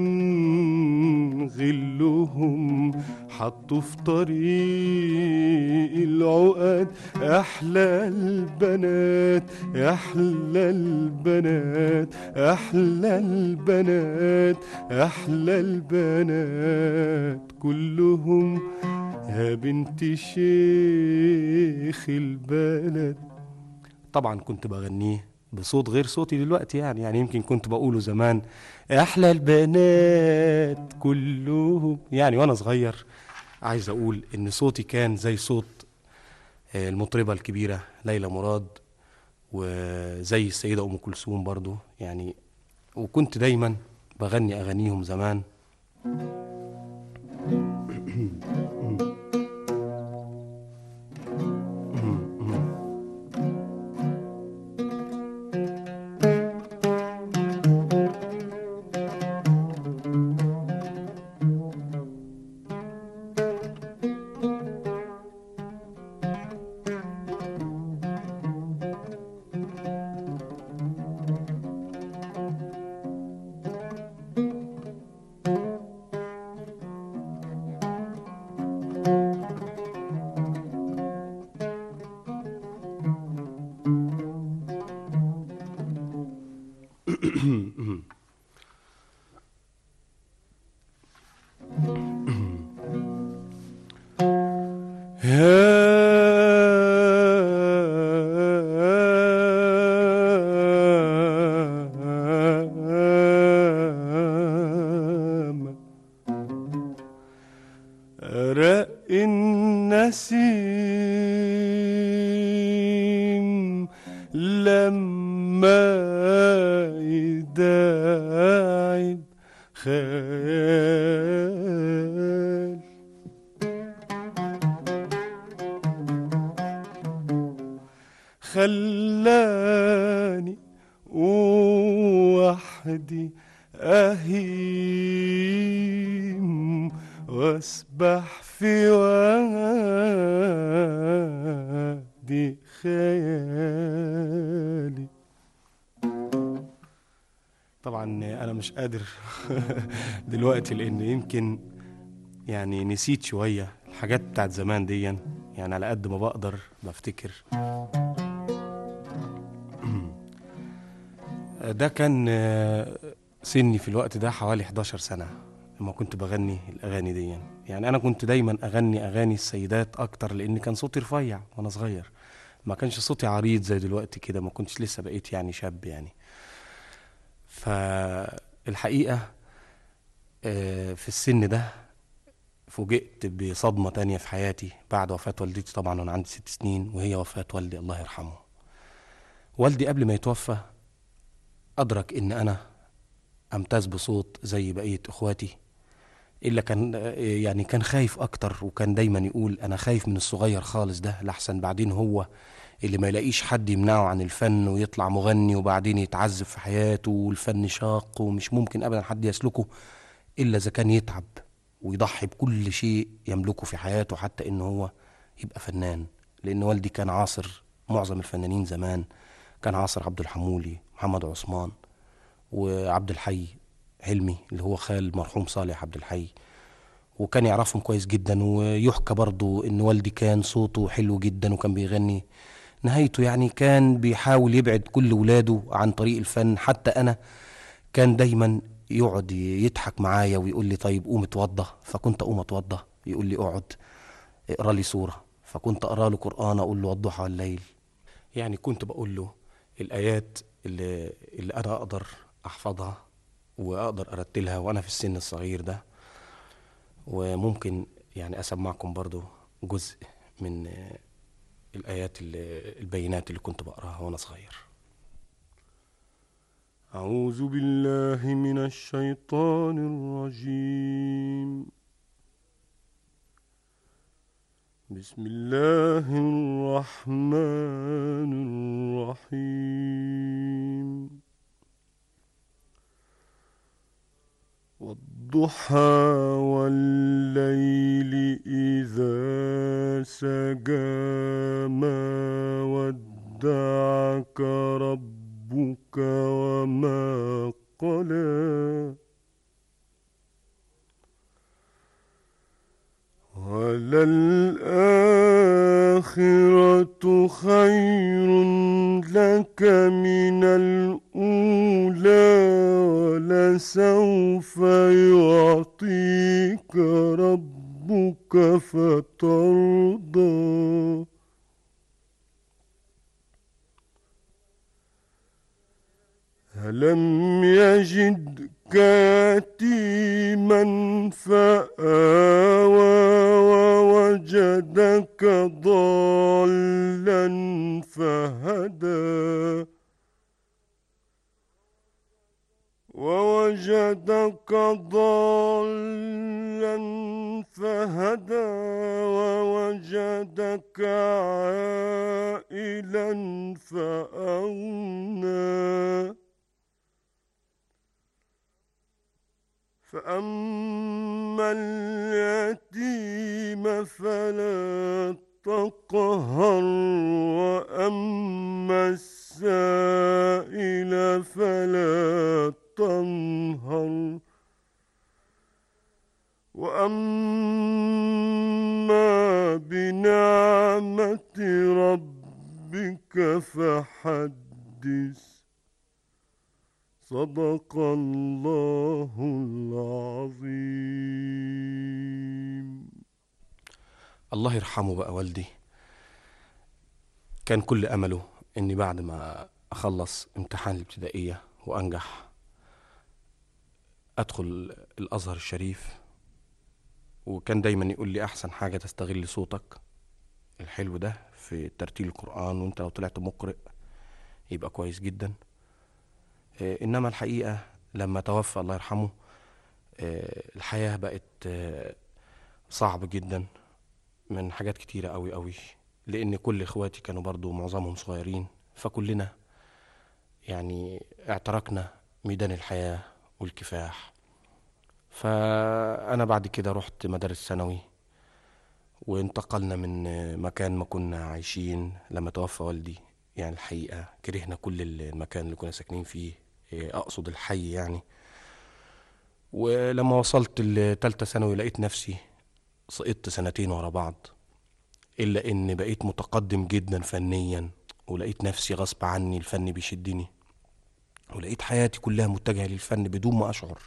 S5: غلهم حطوا في طريق العقد أحلى البنات أحلى البنات أحلى البنات أحلى البنات كلهم يا بنت شيخ البلد طبعا كنت بغنيه بصوت غير صوتي دلوقتي يعني يعني يمكن كنت بقوله زمان احلى البنات كلهم يعني وانا صغير عايز اقول ان صوتي كان زي صوت آه، المطربه الكبيره ليلى مراد وزي السيده ام كلثوم برضو يعني وكنت دايما بغني اغانيهم زمان هام رق النسيم لما يداعب خيال خلاني وحدي أهيم واسبح في وادي خيالي طبعا انا مش قادر دلوقتي لان يمكن يعني نسيت شويه الحاجات بتاعت زمان دي يعني على قد ما بقدر بفتكر ده كان آه، سني في الوقت ده حوالي 11 سنة لما كنت بغني الأغاني دي يعني أنا كنت دايما أغني أغاني السيدات أكتر لأن كان صوتي رفيع وأنا صغير ما كانش صوتي عريض زي دلوقتي كده ما كنتش لسه بقيت يعني شاب يعني فالحقيقة آه، في السن ده فوجئت بصدمة تانية في حياتي بعد وفاة والدتي طبعا وأنا عندي ست سنين وهي وفاة والدي الله يرحمه والدي قبل ما يتوفى أدرك إن أنا أمتاز بصوت زي بقية إخواتي إلا كان يعني كان خايف أكتر وكان دايما يقول أنا خايف من الصغير خالص ده لحسن بعدين هو اللي ما يلاقيش حد يمنعه عن الفن ويطلع مغني وبعدين يتعذب في حياته والفن شاق ومش ممكن أبدا حد يسلكه إلا إذا كان يتعب ويضحي بكل شيء يملكه في حياته حتى إن هو يبقى فنان لان والدي كان عاصر معظم الفنانين زمان كان عاصر عبد الحمولي محمد عثمان وعبد الحي حلمي اللي هو خال مرحوم صالح عبد الحي وكان يعرفهم كويس جدا ويحكى برضو ان والدي كان صوته حلو جدا وكان بيغني نهايته يعني كان بيحاول يبعد كل ولاده عن طريق الفن حتى انا كان دايما يقعد يضحك معايا ويقول لي طيب قوم اتوضى فكنت اقوم اتوضى يقول لي اقعد اقرا لي سوره فكنت اقرا له قران اقول له والضحى والليل يعني كنت بقول له الايات اللي اللي انا اقدر احفظها واقدر ارتلها وانا في السن الصغير ده وممكن يعني اسمعكم برضو جزء من آه، الايات اللي البينات اللي كنت بقراها وانا صغير أعوذ بالله من الشيطان الرجيم بسم الله الرحمن الرحيم والضحى والليل إذا سجى ما ودعك ربك وما قلى وللآخرة خير لك من الأولى ولسوف يعطيك ربك فترضى ألم يجدك يتيما فآوى ووجدك ضالا فهدى ووجدك ضالا فهدى ووجدك عائلا فأغنى فأما اليتيم فلا تقهر وأما السائل فلا تنهر وأما بنعمة ربك فحدث صدق الله العظيم الله يرحمه بقى والدي كان كل أمله إني بعد ما أخلص امتحان الابتدائية وأنجح أدخل الأزهر الشريف وكان دايما يقول لي أحسن حاجة تستغل صوتك الحلو ده في ترتيل القرآن وانت لو طلعت مقرئ يبقى كويس جدا آه، انما الحقيقه لما توفى الله يرحمه آه، الحياه بقت آه، صعب جدا من حاجات كتيره قوي قوي لان كل اخواتي كانوا برضو معظمهم صغيرين فكلنا يعني اعتركنا ميدان الحياه والكفاح فانا بعد كده رحت مدارس ثانوي وانتقلنا من مكان ما كنا عايشين لما توفى والدي يعني الحقيقة كرهنا كل المكان اللي كنا ساكنين فيه إيه، أقصد الحي يعني ولما وصلت لتالتة ثانوي لقيت نفسي سقطت سنتين ورا بعض إلا إن بقيت متقدم جدا فنيا ولقيت نفسي غصب عني الفن بيشدني ولقيت حياتي كلها متجهة للفن بدون ما أشعر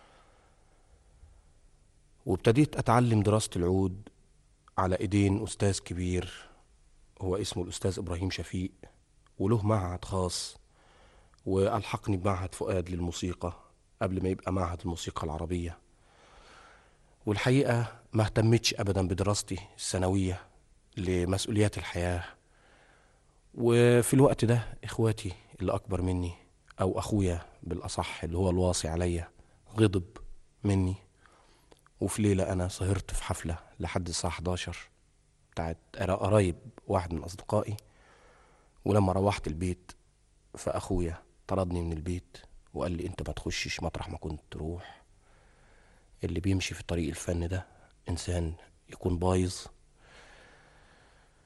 S5: وابتديت أتعلم دراسة العود على إيدين أستاذ كبير هو اسمه الأستاذ إبراهيم شفيق وله معهد خاص وألحقني بمعهد فؤاد للموسيقى قبل ما يبقى معهد الموسيقى العربية والحقيقة ما اهتمتش أبدا بدراستي الثانوية لمسؤوليات الحياة وفي الوقت ده إخواتي اللي أكبر مني أو أخويا بالأصح اللي هو الواصي عليا غضب مني وفي ليلة أنا سهرت في حفلة لحد الساعة 11 بتاعت قرايب واحد من أصدقائي ولما روحت البيت فأخويا طردني من البيت وقال لي أنت ما تخشش مطرح ما كنت تروح اللي بيمشي في طريق الفن ده إنسان يكون بايظ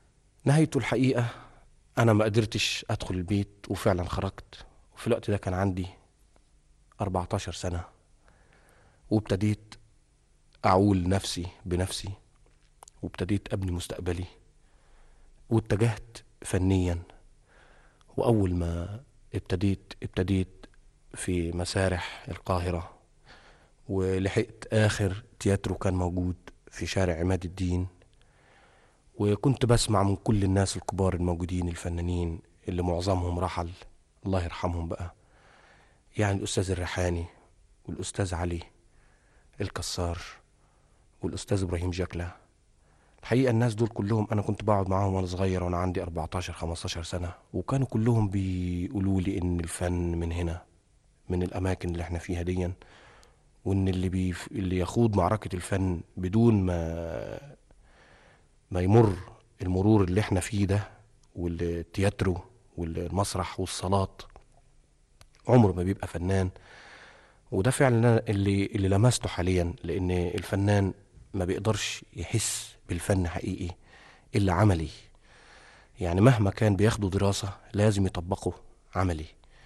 S5: نهايته الحقيقة أنا ما قدرتش أدخل البيت وفعلا خرجت وفي الوقت ده كان عندي 14 سنة وابتديت أعول نفسي بنفسي وابتديت أبني مستقبلي واتجهت فنيا وأول ما ابتديت ابتديت في مسارح القاهرة ولحقت آخر تياترو كان موجود في شارع عماد الدين وكنت بسمع من كل الناس الكبار الموجودين الفنانين اللي معظمهم رحل الله يرحمهم بقى يعني الأستاذ الريحاني والأستاذ علي الكسار والأستاذ إبراهيم جاكلة الحقيقة الناس دول كلهم أنا كنت بقعد معاهم وأنا صغير وأنا عندي 14 15 سنة وكانوا كلهم بيقولوا لي إن الفن من هنا من الأماكن اللي إحنا فيها ديًا وإن اللي بي اللي يخوض معركة الفن بدون ما ما يمر المرور اللي إحنا فيه ده والتياترو والمسرح والصالات عمره ما بيبقى فنان وده فعلا أنا اللي اللي لمسته حاليا لان الفنان ما بيقدرش يحس بالفن حقيقي الا عملي يعني مهما كان بياخده دراسة لازم يطبقه عملي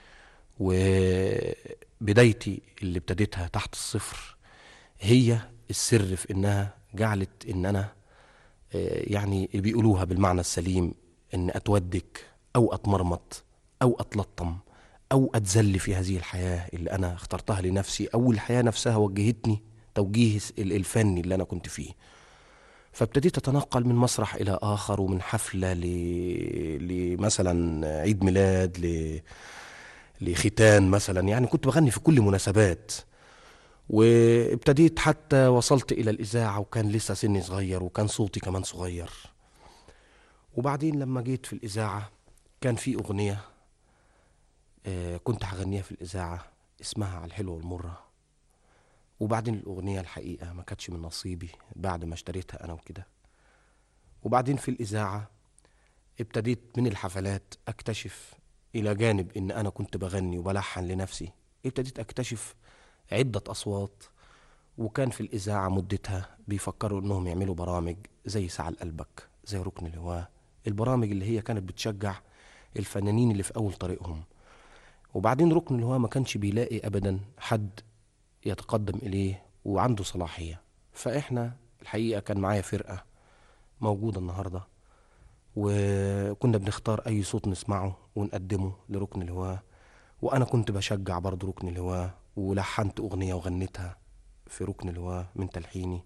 S5: وبدايتي اللي ابتديتها تحت الصفر هي السر في انها جعلت ان انا آه، يعني بيقولوها بالمعنى السليم ان اتودك او اتمرمط او اتلطم او اتذل في هذه الحياه اللي انا اخترتها لنفسي او الحياه نفسها وجهتني توجيه ال- الفني اللي انا كنت فيه فابتديت اتنقل من مسرح الى اخر ومن حفله ل... لمثلا عيد ميلاد ل... لختان مثلا يعني كنت بغني في كل مناسبات وابتديت حتى وصلت الى الاذاعه وكان لسه سني صغير وكان صوتي كمان صغير وبعدين لما جيت في الاذاعه كان في اغنيه آه، كنت هغنيها في الإذاعة اسمها على الحلوة والمرة وبعدين الأغنية الحقيقة ما كانتش من نصيبي بعد ما اشتريتها أنا وكده وبعدين في الإذاعة ابتديت من الحفلات أكتشف إلى جانب إن أنا كنت بغني وبلحن لنفسي ابتديت أكتشف عدة أصوات وكان في الإذاعة مدتها بيفكروا إنهم يعملوا برامج زي ساعة لقلبك زي ركن الهواة البرامج اللي هي كانت بتشجع الفنانين اللي في أول طريقهم وبعدين ركن الهواة ما كانش بيلاقي ابدا حد يتقدم اليه وعنده صلاحيه فاحنا الحقيقه كان معايا فرقه موجوده النهارده وكنا بنختار اي صوت نسمعه ونقدمه لركن الهواة وانا كنت بشجع برضه ركن الهواة ولحنت اغنيه وغنيتها في ركن الهواة من تلحيني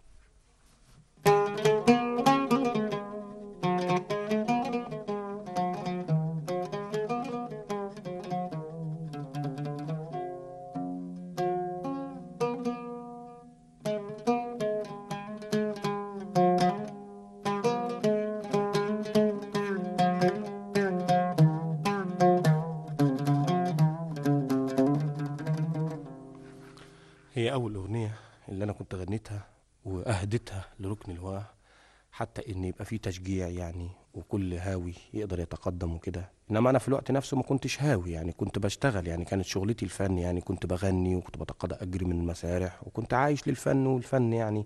S5: هي أول أغنية اللي أنا كنت غنيتها وأهدتها لركن الهواة حتى إن يبقى في تشجيع يعني وكل هاوي يقدر يتقدم وكده إنما أنا في الوقت نفسه ما كنتش هاوي يعني كنت بشتغل يعني كانت شغلتي الفن يعني كنت بغني وكنت بتقاضى أجري من المسارح وكنت عايش للفن والفن يعني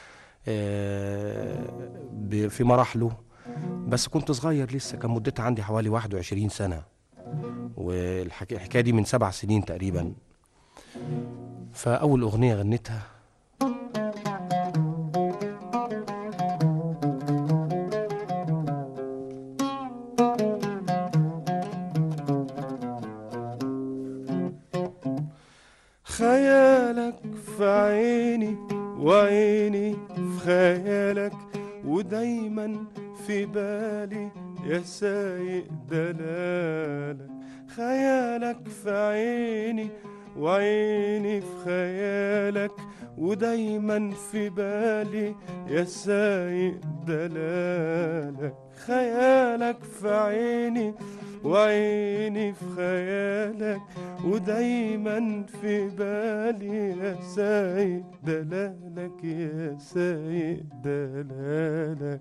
S5: آه، ب- في مراحله بس كنت صغير لسه كان مدتها عندي حوالي 21 سنة والحكاية دي من سبع سنين تقريبا فأول أغنية غنيتها
S14: خيالك في عيني وعيني في خيالك ودايما في بالي يا سايق دلالك خيالك في عيني وعيني في خيالك ودايما في بالي يا سايق دلالك خيالك في عيني وعيني في خيالك ودايما في بالي يا سايق دلالك يا سايق دلالك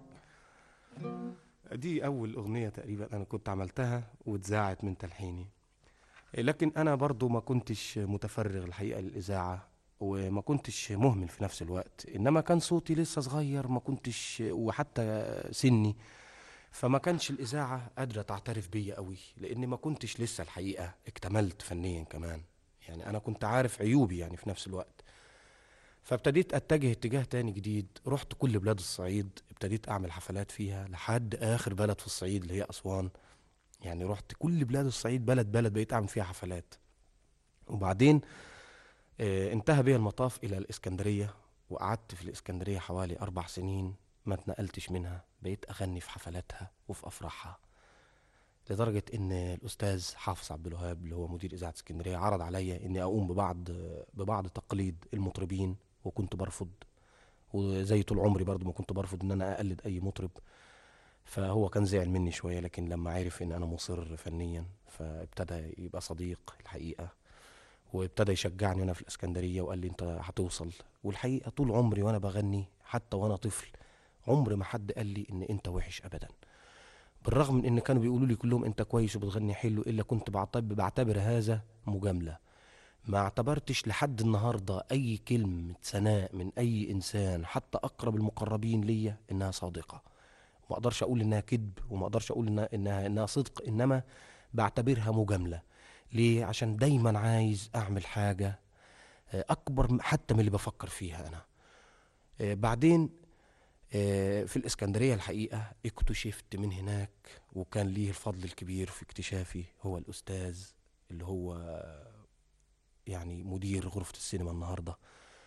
S5: دي أول أغنية تقريبا أنا كنت عملتها واتذاعت من تلحيني لكن أنا برضو ما كنتش متفرغ الحقيقة للإذاعة وما كنتش مهمل في نفس الوقت إنما كان صوتي لسه صغير ما كنتش وحتى سني فما كانش الإذاعة قادرة تعترف بيا قوي لأن ما كنتش لسه الحقيقة اكتملت فنيا كمان يعني أنا كنت عارف عيوبي يعني في نفس الوقت فابتديت اتجه اتجاه تاني جديد رحت كل بلاد الصعيد ابتديت اعمل حفلات فيها لحد اخر بلد في الصعيد اللي هي اسوان يعني رحت كل بلاد الصعيد بلد بلد بقيت اعمل فيها حفلات وبعدين آه انتهى بيا المطاف الى الاسكندريه وقعدت في الاسكندريه حوالي اربع سنين ما اتنقلتش منها بقيت اغني في حفلاتها وفي افراحها لدرجة إن الأستاذ حافظ عبد الوهاب اللي هو مدير إذاعة اسكندرية عرض عليا إني أقوم ببعض ببعض تقليد المطربين وكنت برفض وزي طول عمري برضو ما كنت برفض إن أنا أقلد أي مطرب فهو كان زعل مني شوية لكن لما عرف إن أنا مصر فنيا فابتدى يبقى صديق الحقيقة وابتدى يشجعني أنا في الإسكندرية وقال لي أنت هتوصل والحقيقة طول عمري وأنا بغني حتى وأنا طفل عمر ما حد قال لي إن أنت وحش أبدا بالرغم من ان كانوا بيقولوا لي كلهم انت كويس وبتغني حلو الا كنت بعتبر, بعتبر هذا مجامله ما اعتبرتش لحد النهارده اي كلمه ثناء من اي انسان حتى اقرب المقربين ليا انها صادقه ما اقدرش اقول انها كذب وما اقدرش اقول انها انها انها صدق انما بعتبرها مجامله ليه عشان دايما عايز اعمل حاجه آه، اكبر حتى من اللي بفكر فيها انا آه، بعدين آه، في الإسكندرية الحقيقة اكتشفت من هناك وكان ليه الفضل الكبير في اكتشافي هو الأستاذ اللي هو يعني مدير غرفة السينما النهاردة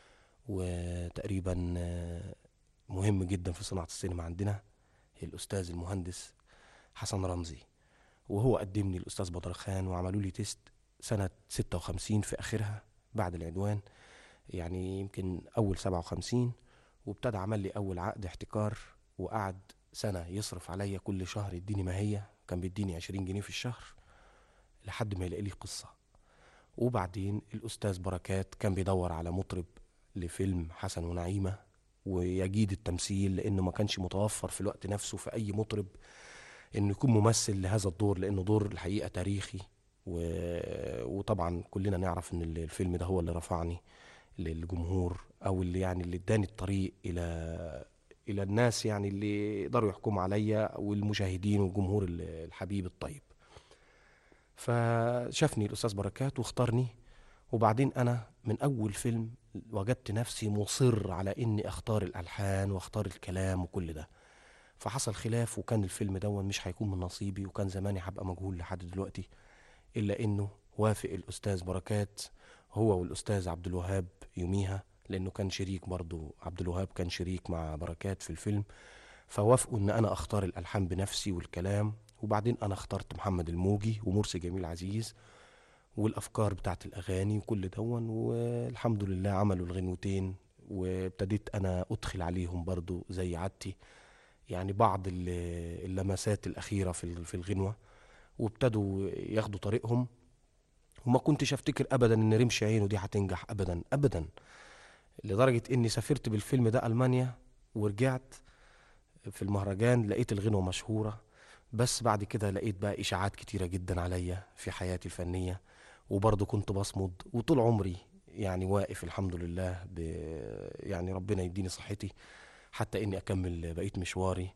S5: وتقريبا آه، مهم جدا في صناعة السينما عندنا الأستاذ المهندس حسن رمزي وهو قدمني الأستاذ بدر خان وعملوا لي تيست سنة 56 في آخرها بعد العدوان يعني يمكن أول 57 وابتدى عمل لي اول عقد احتكار وقعد سنه يصرف عليا كل شهر يديني ما هي كان بيديني 20 جنيه في الشهر لحد ما يلاقي لي قصه وبعدين الاستاذ بركات كان بيدور على مطرب لفيلم حسن ونعيمه ويجيد التمثيل لانه ما كانش متوفر في الوقت نفسه في اي مطرب انه يكون ممثل لهذا الدور لانه دور الحقيقه تاريخي و... وطبعا كلنا نعرف ان الفيلم ده هو اللي رفعني للجمهور او اللي يعني اللي اداني الطريق الى الى الناس يعني اللي يقدروا يحكموا عليا والمشاهدين والجمهور ال- الحبيب الطيب فشافني الاستاذ بركات واختارني وبعدين انا من اول فيلم وجدت نفسي مصر على اني اختار الالحان واختار الكلام وكل ده فحصل خلاف وكان الفيلم دون مش هيكون من نصيبي وكان زماني هبقى مجهول لحد دلوقتي الا انه وافق الاستاذ بركات هو والاستاذ عبد الوهاب يوميها لانه كان شريك برضو عبد الوهاب كان شريك مع بركات في الفيلم فوافقوا ان انا اختار الالحان بنفسي والكلام وبعدين انا اخترت محمد الموجي ومرسي جميل عزيز والافكار بتاعت الاغاني وكل دون والحمد لله عملوا الغنوتين وابتديت انا ادخل عليهم برضو زي عادتي يعني بعض ال- اللمسات الاخيره في ال- في الغنوه وابتدوا ياخدوا طريقهم وما كنتش افتكر ابدا ان رمش عينه دي هتنجح ابدا ابدا لدرجه اني سافرت بالفيلم ده المانيا ورجعت في المهرجان لقيت الغنوه مشهوره بس بعد كده لقيت بقى اشاعات كتيره جدا عليا في حياتي الفنيه وبرضه كنت بصمد وطول عمري يعني واقف الحمد لله ب يعني ربنا يديني صحتي حتى اني اكمل بقيه مشواري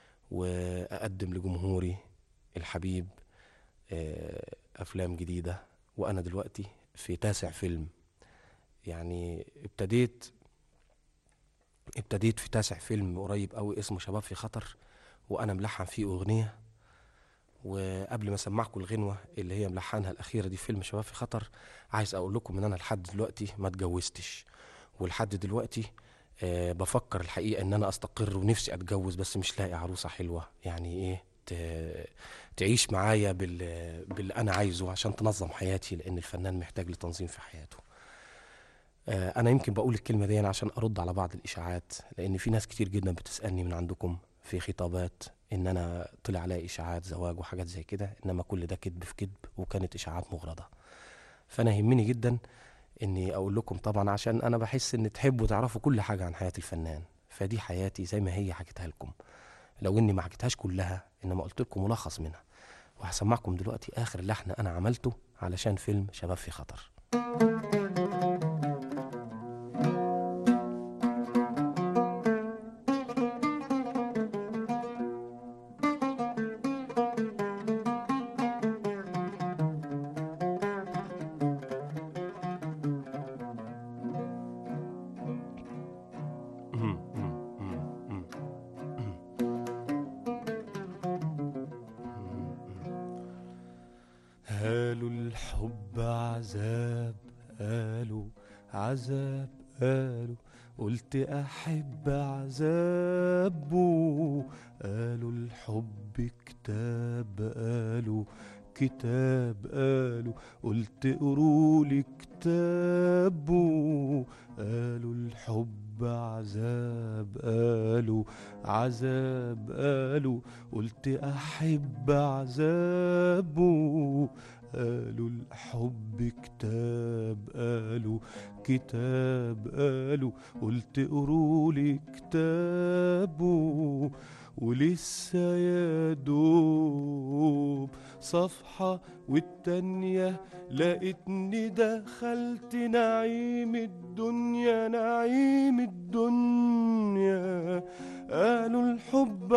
S5: واقدم لجمهوري الحبيب آه، افلام جديده وانا دلوقتي في تاسع فيلم يعني ابتديت ابتديت في تاسع فيلم قريب قوي اسمه شباب في خطر وانا ملحن فيه اغنيه وقبل ما اسمعكم الغنوه اللي هي ملحنها الاخيره دي في فيلم شباب في خطر عايز اقول لكم ان انا لحد دلوقتي ما اتجوزتش ولحد دلوقتي آه بفكر الحقيقه ان انا استقر ونفسي اتجوز بس مش لاقي عروسه حلوه يعني ايه ت- تعيش معايا بال... باللي انا عايزه عشان تنظم حياتي لان الفنان محتاج لتنظيم في حياته آه، انا يمكن بقول الكلمه دي عشان ارد على بعض الاشاعات لان في ناس كتير جدا بتسالني من عندكم في خطابات ان انا طلع عليا اشاعات زواج وحاجات زي كده انما كل ده كذب في كذب وكانت اشاعات مغرضه فانا يهمني جدا اني اقول لكم طبعا عشان انا بحس ان تحبوا تعرفوا كل حاجه عن حياه الفنان فدي حياتي زي ما هي حكيتها لكم لو اني ما حكيتهاش كلها انما قلت لكم ملخص منها وهسمعكم دلوقتي اخر لحن انا عملته علشان فيلم شباب في خطر
S14: الحب عذاب قالوا عذاب قالوا قلت أحب عذابه قالوا الحب كتاب قالوا كتاب قالوا قلت قرولي كتابه قالوا الحب عذاب قالوا عذاب قالوا قلت أحب عذابه قالوا الحب كتاب قالوا كتاب قالوا قلت قرولي كتابه ولسه يا دوب صفحة والتانية لقيتني دخلت نعيم الدنيا نعيم الدنيا قالوا الحب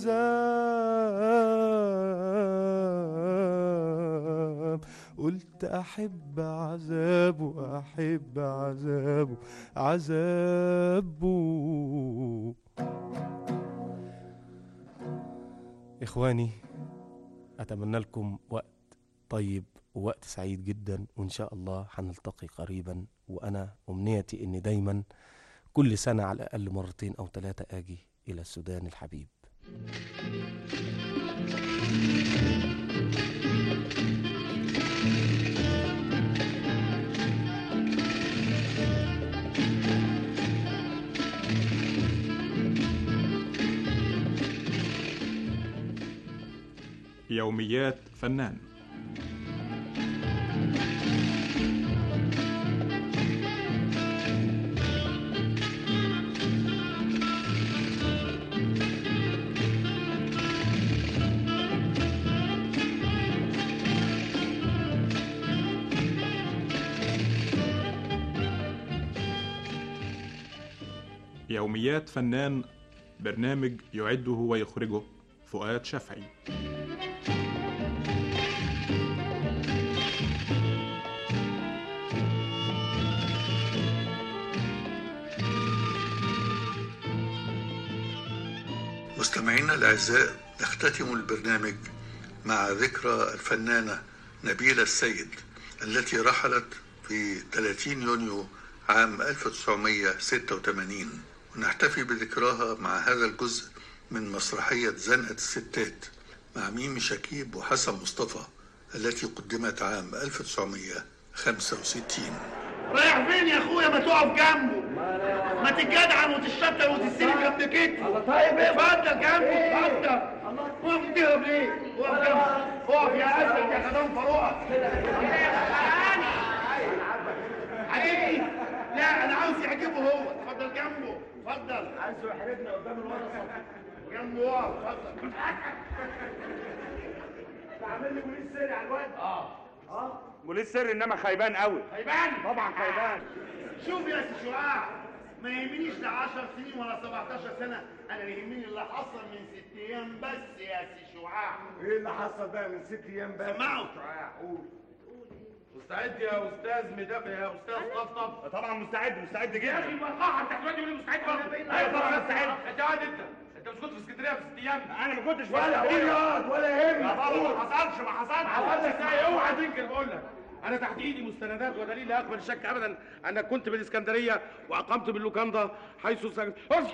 S14: عذاب قلت أحب عذابه أحب عذابه عذابه إخواني أتمنى لكم وقت طيب ووقت سعيد جدا وإن شاء الله هنلتقي قريبا وأنا أمنيتي إن دايما كل سنة على الأقل مرتين أو ثلاثة آجي إلى السودان الحبيب
S13: يوميات فنان يوميات فنان برنامج يعده ويخرجه فؤاد شفعي
S2: مستمعينا الأعزاء نختتم البرنامج مع ذكرى الفنانة نبيلة السيد التي رحلت في 30 يونيو عام 1986 ونحتفي بذكراها مع هذا الجزء من مسرحية زنقة الستات مع ميمي شكيب وحسن مصطفى التي قدمت عام 1965
S15: رايح فين يا اخويا ما تقف جنبه ما تتجدعن وتشطر وتستلم جنب كتفه طيب اتفضل جنبه اتفضل وقف تهرب ليه؟ وقف جنبه اقف يا اسد يا خدام فروقك حبيبي لا انا عاوز يعجبه هو اتفضل جنبه اتفضل عايزه يحرجنا قدام الورثه جنبه اقف اتفضل تعمل لي بوليس سري على الواد اه اه
S16: بوليس سر انما خيبان قوي
S15: خيبان
S16: طبعا خيبان
S15: شوف يا سي شعاع ما يهمنيش لا 10 سنين ولا 17 سنه انا اللي يهمني اللي حصل من ست ايام بس يا سي شعاع
S16: ايه اللي حصل بقى من ست ايام بس
S15: سمعوا.
S16: شعاع قول
S15: مستعد يا استاذ مدب يا استاذ طبطب
S16: طبعا مستعد مستعد
S15: يا
S16: جدا
S15: اخي وقعها انت دلوقتي يقول لي مستعد برضه
S16: ايوه طبعا مستعد
S15: انت قاعد انت انت مش كنت في اسكندريه في ست ايام
S16: انا ما كنتش
S15: ولا
S16: قول ياض ولا يهمك
S15: يا بابا
S16: قول.
S15: ما حصلش ما حصلش
S16: ما حصلش
S15: ازاي اوعى تنكر بقول لك انا تحت ايدي مستندات ودليل لا يقبل الشك ابدا انك كنت بالاسكندريه واقمت باللوكاندا حيث استأجرت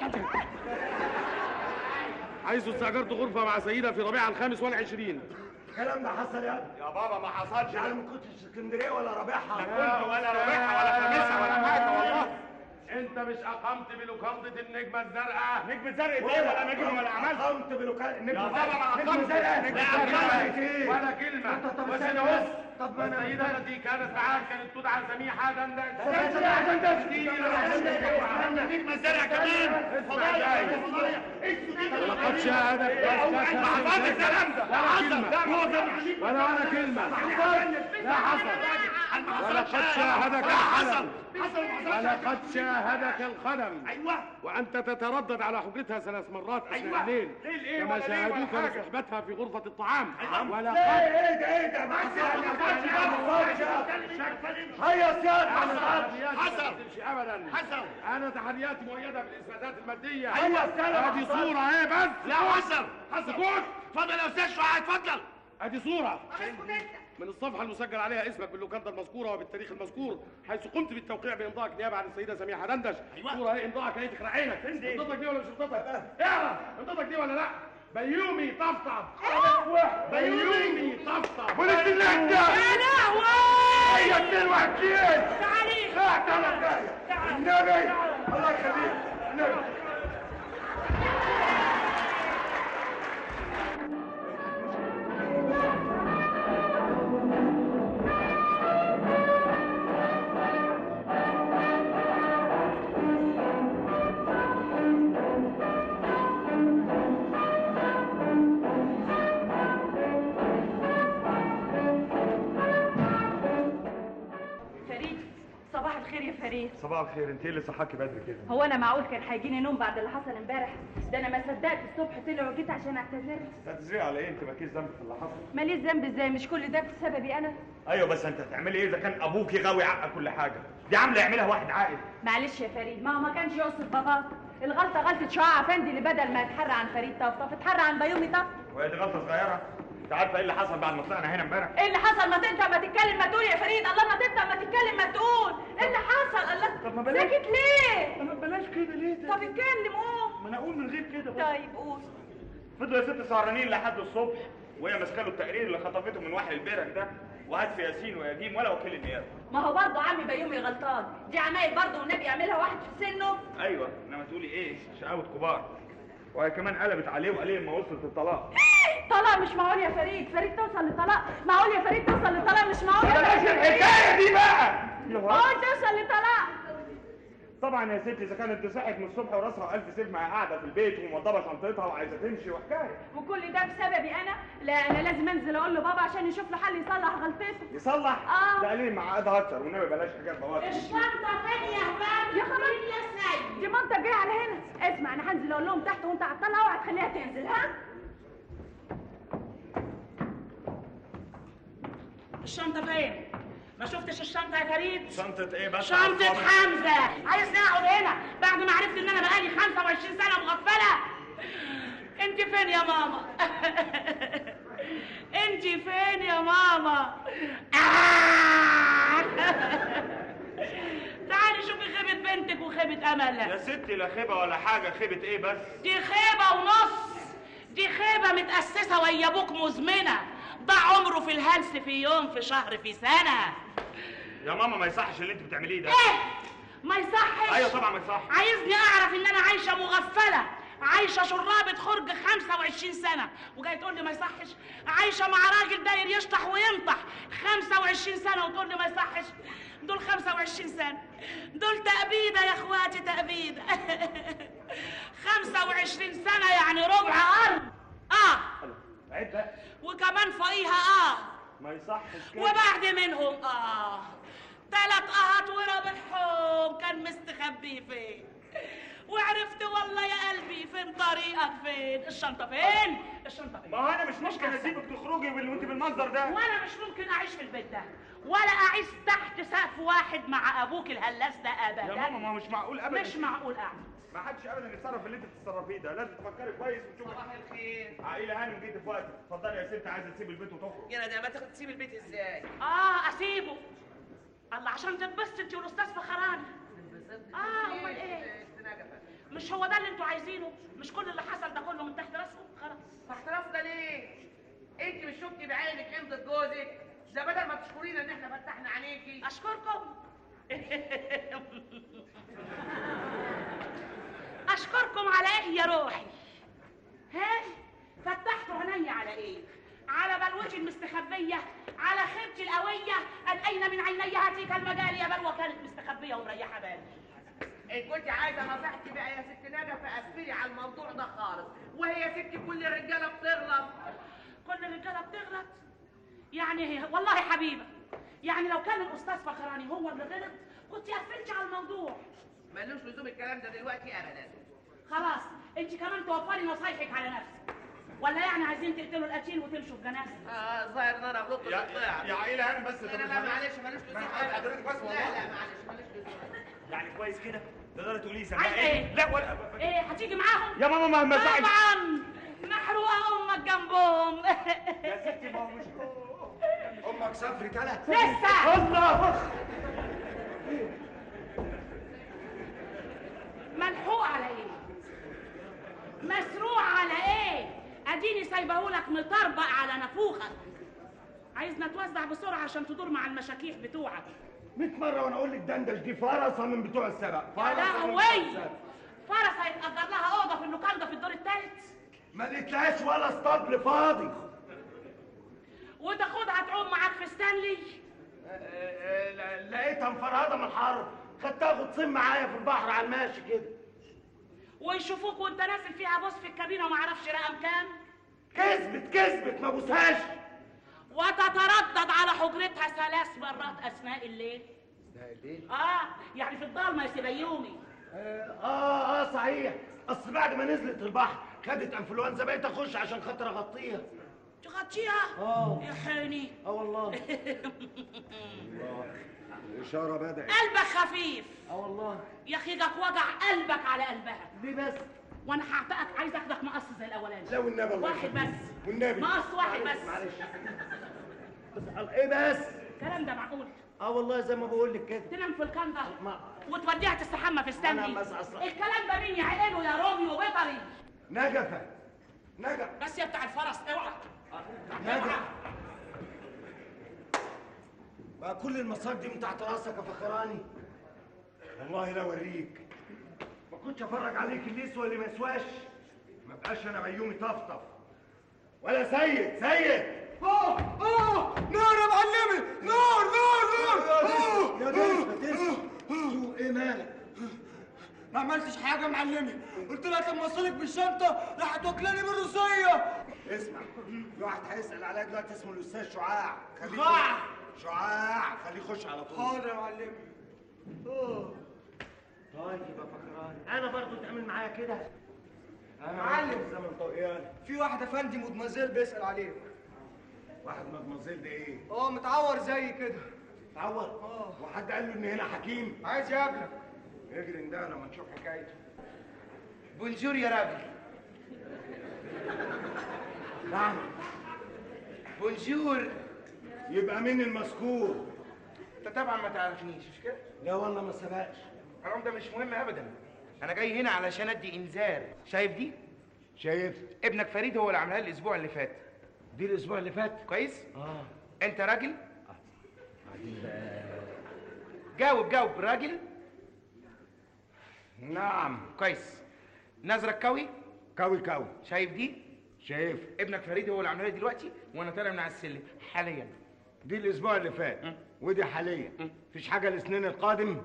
S15: حيث استاجرت غرفه مع سيده في ربيع الخامس والعشرين
S16: الكلام ده حصل يا
S15: يا بابا ما حصلش
S16: يعني ما كنتش في اسكندريه ولا ربيعها
S15: لا كنت ولا ربيعها ولا خامسها ولا حاجه والله انت مش اقمت بلوكاندا النجمه الزرقاء
S16: نجم زرقاء ايه ولا نجم ولا عملت قمت بلوكال
S15: يا
S16: نجم
S15: بابا ما
S16: نجم
S15: اقمت
S16: زرقاء
S15: نجم
S16: لا
S15: زرقاء
S16: عملت ايه
S15: ولا كلمه
S16: طب
S15: بس
S16: استنى
S15: انا
S16: بس.
S15: بس
S16: طب ما أنا-
S15: السيده التي كانت معاك كانت تدعى سميحه دندن
S16: سميحة دندن.
S15: نجمه زرقاء كمان لقد شاهدك ما حصلش الكلام ده ولا كلمه ولا ولا كلمه لا حصل ولقد شاهدك الخدم ولقد شاهدك الخدم ايوه وانت تتردد على حجرتها ثلاث مرات اثناء الليل
S16: ليل إيه
S15: كما
S16: ولا ليل ولا
S15: شاهدوك
S16: حاجة.
S15: لصحبتها في غرفه الطعام ولقد
S16: ايه ده ايه ده ما حصلش هيا سياد
S15: حصل ابدا حصل انا تحرياتي مؤيده بالاثباتات الماديه
S16: أيوة، السلام
S15: هذه
S16: حصل.
S15: صوره ايه بس
S16: لا حصل
S15: حصل اتفضل يا استاذ شعاع اتفضل ادي صورة من الصفحة المسجل عليها اسمك باللوكاندا المذكورة وبالتاريخ المذكور حيث قمت بالتوقيع بإمضائك نيابة عن السيدة سميحة دندش
S16: أيوة.
S15: صورة اهي إمضائك اهي تخرع عينك
S16: فين
S15: شنطتك دي ولا مش شنطتك؟ اعرف شنطتك دي ولا لا؟ بيومي طفطف بيومي طفطف
S16: ولد اللحدة
S15: يا
S16: لهوي هي 22
S6: تعالي
S16: لا تعالى النبي الله يخليك النبي
S17: فريد صباح الخير يا فريد
S18: صباح الخير انت ايه اللي صحاكي بدري كده
S17: هو انا معقول كان هيجيني نوم بعد اللي حصل امبارح ده انا ما صدقت الصبح طلع وجيت عشان اعتذر
S18: تعتذري على ايه انت مالكيش ذنب في اللي حصل
S17: ماليش ذنب ازاي مش كل ده بسببي انا
S18: ايوه بس انت هتعملي ايه اذا كان ابوكي غاوي عقل كل حاجه دي عامله يعملها واحد عاقل
S17: معلش يا فريد ما هو ما كانش يقصد باباك الغلطه غلطه شعاع افندي اللي بدل ما يتحرى عن فريد طفطف اتحرى عن بيومي طفطف
S18: وهي دي غلطه صغيره انت عارفه ايه اللي حصل بعد ما طلعنا هنا امبارح
S17: ايه اللي حصل ما تنطق ما تتكلم ما تقول يا فريد الله ما تنطق ما تتكلم ما تقول ايه اللي حصل الله
S18: طب ما بلاش-
S17: ساكت ليه
S18: طب ما بلاش كده ليه ده؟
S17: طب اتكلم قول
S18: ما انا اقول من غير كده بقى.
S17: طيب قول
S18: فضلوا يا ست سهرانين لحد الصبح وهي ماسكه له التقرير اللي خطفته من واحد البرك ده وهات في ياسين ويديم ولا وكيل النيابه
S17: ما هو برضه عمي بيومي غلطان دي عمايل برضه والنبي يعملها واحد في سنه
S18: ايوه انما تقولي ايه شقاوه كبار وهي كمان قلبت عليه وقال لما وصلت الطلاق
S17: طلاق مش معقول يا فريد فريد توصل لطلاق معقول يا فريد توصل لطلاق مش معقول يا
S18: بلاش
S17: فريد.
S18: الحكايه دي بقى
S17: معقول توصل لطلاق
S18: طبعا يا ستي اذا كانت دي صحت من الصبح وراسها الف سيف معاها قاعده في البيت وموضبه شنطتها وعايزه تمشي وحكايه
S17: وكل ده بسببي انا لا انا لازم انزل اقول له بابا عشان يشوف له حل يصلح غلطته
S18: يصلح
S17: اه
S18: لا ليه معقدها اكتر والنبي بلاش حاجات بواطن
S17: الشنطه فين يا هباب يا خبر يا سيد دي مامتك جايه على هنا اسمع انا هنزل اقول لهم تحت وانت عطلها اوعى تخليها تنزل ها
S6: الشنطة فين؟ ما شفتش الشنطة يا فريد؟
S18: شنطه ايه بس
S6: شنطة
S18: عصابة؟
S6: حمزة عايزني اقعد هنا بعد ما عرفت ان انا بقالي 25 سنة مغفلة انت فين يا ماما؟ انت فين يا ماما؟ آه! تعالي شوفي خيبة بنتك وخيبة املها
S18: يا ستي لا خيبه ولا حاجه خيبه ايه بس
S6: دي خيبة ونص دي خيبة متأسسة ويا ابوك مزمنة ضاع عمره في الهلس في يوم في شهر في سنة
S18: يا ماما ما يصحش اللي انت بتعمليه ده
S6: ايه ما يصحش
S18: ايوه طبعا ما يصحش
S6: عايزني اعرف ان انا عايشة مغفلة عايشة شرابة خرج 25 سنة وجاي تقول لي ما يصحش عايشة مع راجل داير يشطح وينطح 25 سنة وتقول لي ما يصحش دول 25 سنة دول تأبيدة يا اخواتي تأبيدة 25 سنة يعني ربع أرض اه
S18: عيب بقى
S6: وكمان فوقيها اه
S18: ما يصحش كده
S6: وبعد منهم اه تلات قهط ورابحهم كان مستخبي فين وعرفت والله يا قلبي فين طريقك فين الشنطة فين الشنطة فين
S18: ما هو انا مش ممكن اسيبك تخرجي وال- وانت بالمنظر ده
S6: وانا مش ممكن اعيش في البيت ده ولا اعيش تحت سقف واحد مع ابوك الهلاس ده ابدا
S18: يا ماما ما هو مش معقول ابدا
S6: مش معقول اعمل
S18: ما حدش ابدا يتصرف اللي انت بتتصرفيه ده لازم تفكري كويس وتشوفي صباح الخير عائله هانم جيت في وقتك اتفضلي يا ست عايزه تسيب البيت وتخرج
S6: يا ده ما تاخد تسيب البيت ازاي اه اسيبه الله عشان تتبسط انت والاستاذ فخراني اه امال ايه مش هو ده اللي انتوا عايزينه مش كل اللي حصل ده كله من تحت راسكم خلاص
S12: تحت راسنا ليه؟ انت مش شفتي بعينك امضة جوزك؟ ده بدل ما تشكرينا ان احنا فتحنا عينيكي
S6: اشكركم اشكركم على ايه يا روحي ها فتحتوا عيني على ايه على بلوتي المستخبيه على خيبتي القويه ان اين من عيني هاتيك المجال يا بلوه كانت مستخبيه ومريحه بالي
S12: ان كنت عايزه نصيحتي بقى يا ست ندى فاصبري على الموضوع ده خالص وهي يا ستي كل الرجاله بتغلط
S6: كل الرجاله بتغلط يعني هي والله حبيبه يعني لو كان الاستاذ فخراني هو اللي غلط كنت قفلتي على الموضوع
S12: ملوش لزوم الكلام ده دلوقتي ابدا
S6: خلاص انت كمان توفري نصايحك على نفسك ولا يعني عايزين تقتلوا القتيل وتمشوا في جنازه
S12: اه ظاهر ان انا غلطت
S18: يا-
S12: بالطيعة.
S18: يا عائلة هانم بس
S12: لا لا لا معلش ملوش لزوم
S18: ما حضرتك بس والله.
S12: لا لا معلش ملوش لزوم
S18: يعني كويس كده تقدري تقولي
S6: عايز
S18: سامعه
S6: ايه؟
S18: لا ولا
S6: ايه هتيجي معاهم
S18: يا ماما مهما زعل
S6: طبعا محروقه امك جنبهم
S18: يا ستي ما
S15: امك سافرت يالا
S6: لسه
S15: الله
S6: ملحوق على ايه مسروع على ايه اديني سايبهولك مطربق على نافوخك عايزنا توزع بسرعه عشان تدور مع المشاكيح بتوعك
S15: 100 مره وانا اقول لك دندش دي فرصه من بتوع السبق
S6: يا
S15: فرصة من بتوع
S6: لهوي
S15: السبق.
S6: فرس هيتأجر لها اوضه في اللوكاندا في الدور الثالث
S15: ما لقيتلهاش ولا اسطبل فاضي
S6: وتاخدها تعوم معاك في ستانلي
S15: لقيتها مفرهده من الحر خدتها غطسين معايا في البحر على الماشي كده
S6: ويشوفوك وانت نازل فيها بص في الكابينه وما اعرفش رقم كام
S15: كذبت كذبت ما بوسهاش
S6: وتتردد على حجرتها ثلاث مرات اثناء الليل اه يعني في الضلمه يا سبيومي
S15: اه اه صحيح اصل بعد ما نزلت البحر خدت انفلونزا بقيت اخش عشان خاطر اغطيها
S6: تغطيها
S15: اه
S6: يا حيني
S15: اه والله الاشاره بدات
S6: قلبك خفيف
S15: اه والله
S6: يا اخي جاك وجع قلبك على قلبها
S15: ليه بس
S6: وانا هعتقك عايز اخدك مقص زي الاولاني
S15: لا والنبي الله
S6: واحد
S15: يخليك.
S6: بس
S15: والنبي
S6: مقص واحد
S15: معلش،
S6: بس
S15: معلش بس ايه بس
S6: الكلام ده معقول
S15: اه والله زي ما بقول لك كده
S6: تنام في الكندا وتوديها تستحمى في ستانلي
S15: أنا بس أصلاً-
S6: الكلام ده مين يعقله يا روميو بيطري
S15: نجفه نجف
S6: بس يا بتاع الفرس اوعى
S15: نجف بقى كل المصايب دي من تحت راسك يا فخراني والله لا اوريك ما كنتش افرج عليك اللي يسوى اللي ما يسواش ما بقاش انا بيومي طفطف ولا سيد سيد
S16: اه اه نار يا معلمي نار نار نار
S15: يا دنس ما تنسى شو ايه مالك
S16: ما عملتش حاجه يا معلمي قلت لها لما اوصلك بالشنطه راحت واكلاني بالروسيه
S15: اسمع في واحد هيسال عليك دلوقتي اسمه الاستاذ شعاع خليه
S16: شعاع.
S15: شعاع خليه يخش على طول
S16: حاضر يا معلمي اه
S15: طيب يا فخراني انا برضو تعمل معايا كده انا
S16: معلم.
S15: زمن طويل
S16: في واحد افندي مدمزيل بيسال عليك
S15: واحد مدمزيل ده ايه
S16: اه متعور زي كده
S15: اتعور اه وحد قال له ان هنا حكيم
S16: عايز يقابلك
S15: اجري ده لما نشوف حكايته
S12: بونجور يا راجل
S15: نعم
S12: بونجور
S15: يبقى مين المذكور
S12: انت طبعا ما تعرفنيش مش كده
S15: لا والله ما سبقش
S12: الكلام ده مش مهم ابدا انا جاي هنا علشان ادي انذار شايف دي
S15: شايف
S12: ابنك فريد هو اللي عملها لي الاسبوع اللي فات
S15: دي الاسبوع اللي فات
S12: كويس
S15: اه
S12: انت راجل جاوب جاوب راجل
S15: نعم
S12: كويس نظرك قوي
S15: كوي كوي
S12: شايف دي
S15: شايف
S12: ابنك فريد هو اللي عملها لي دلوقتي وانا طالع من على السلم حاليا
S15: دي الاسبوع اللي فات ودي حاليا مفيش حاجه الاثنين القادم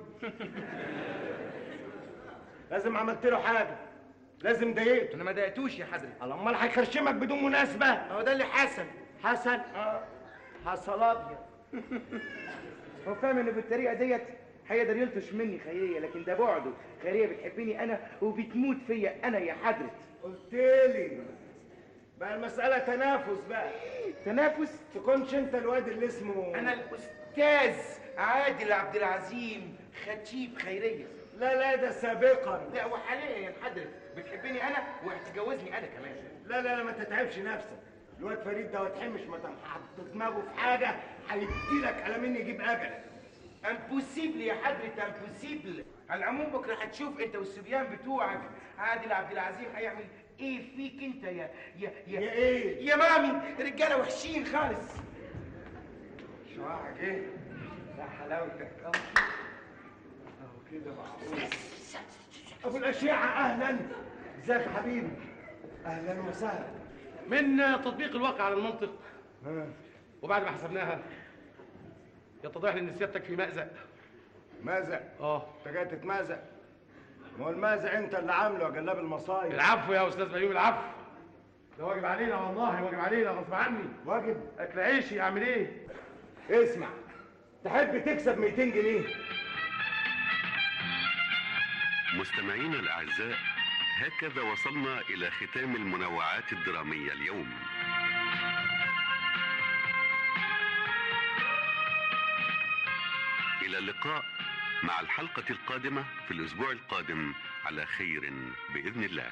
S15: لازم عملت له حاجه لازم ضايقته
S12: انا ما ضايقتوش يا حضرتك
S15: امال هيخرشمك بدون مناسبه
S12: هو ده اللي حسن
S15: حسن
S12: اه
S15: حصل ابيض
S12: هو فاهم ان بالطريقه ديت هيقدر يلطش مني خيريه لكن ده بعده خيريه بتحبني انا وبتموت فيا انا يا حضرت
S15: قلت لي بقى المساله تنافس بقى
S12: تنافس
S15: تكونش انت الواد اللي اسمه
S12: انا الاستاذ عادل عبد العظيم خطيب خيريه
S15: لا لا ده سابقا
S12: لا وحاليا يا حضرت بتحبني انا وهتتجوزني انا كمان
S15: لا لا لا ما تتعبش نفسك الواد فريد ده وتحمش ما تحط دماغه في حاجه هيديلك على مين يجيب اجلك
S12: امبوسيبل يا حضرة امبوسيبل على العموم بكره هتشوف انت والصبيان بتوعك عادل عبد العظيم هيعمل ايه فيك انت يا يا يا,
S15: يا ايه؟
S12: يا مامي رجاله وحشين خالص
S15: شعاع جه يا حلاوتك اهو اهو كده معقول ابو الاشعه اهلا ازيك يا حبيبي اهلا وسهلا
S19: من تطبيق الواقع على المنطق وبعد ما حسبناها يتضح لي ان سيادتك في مأزق
S15: مازق
S19: اه
S15: انت جاي تتمازق ما هو المازق انت اللي عامله يا جلاب المصايب
S19: العفو يا استاذ بيومي العفو ده واجب علينا والله واجب علينا غصب عني
S15: واجب
S19: اكل عيشي اعمل ايه
S15: اسمع تحب تكسب 200 جنيه
S1: مستمعينا الأعزاء هكذا وصلنا إلى ختام المنوعات الدرامية اليوم إلى اللقاء مع الحلقة القادمة في الأسبوع القادم على خير بإذن الله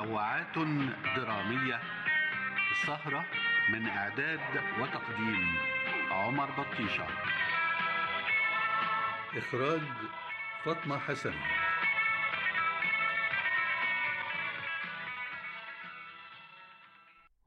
S1: منوعات درامية السهرة من إعداد وتقديم عمر بطيشة
S2: إخراج فاطمة حسن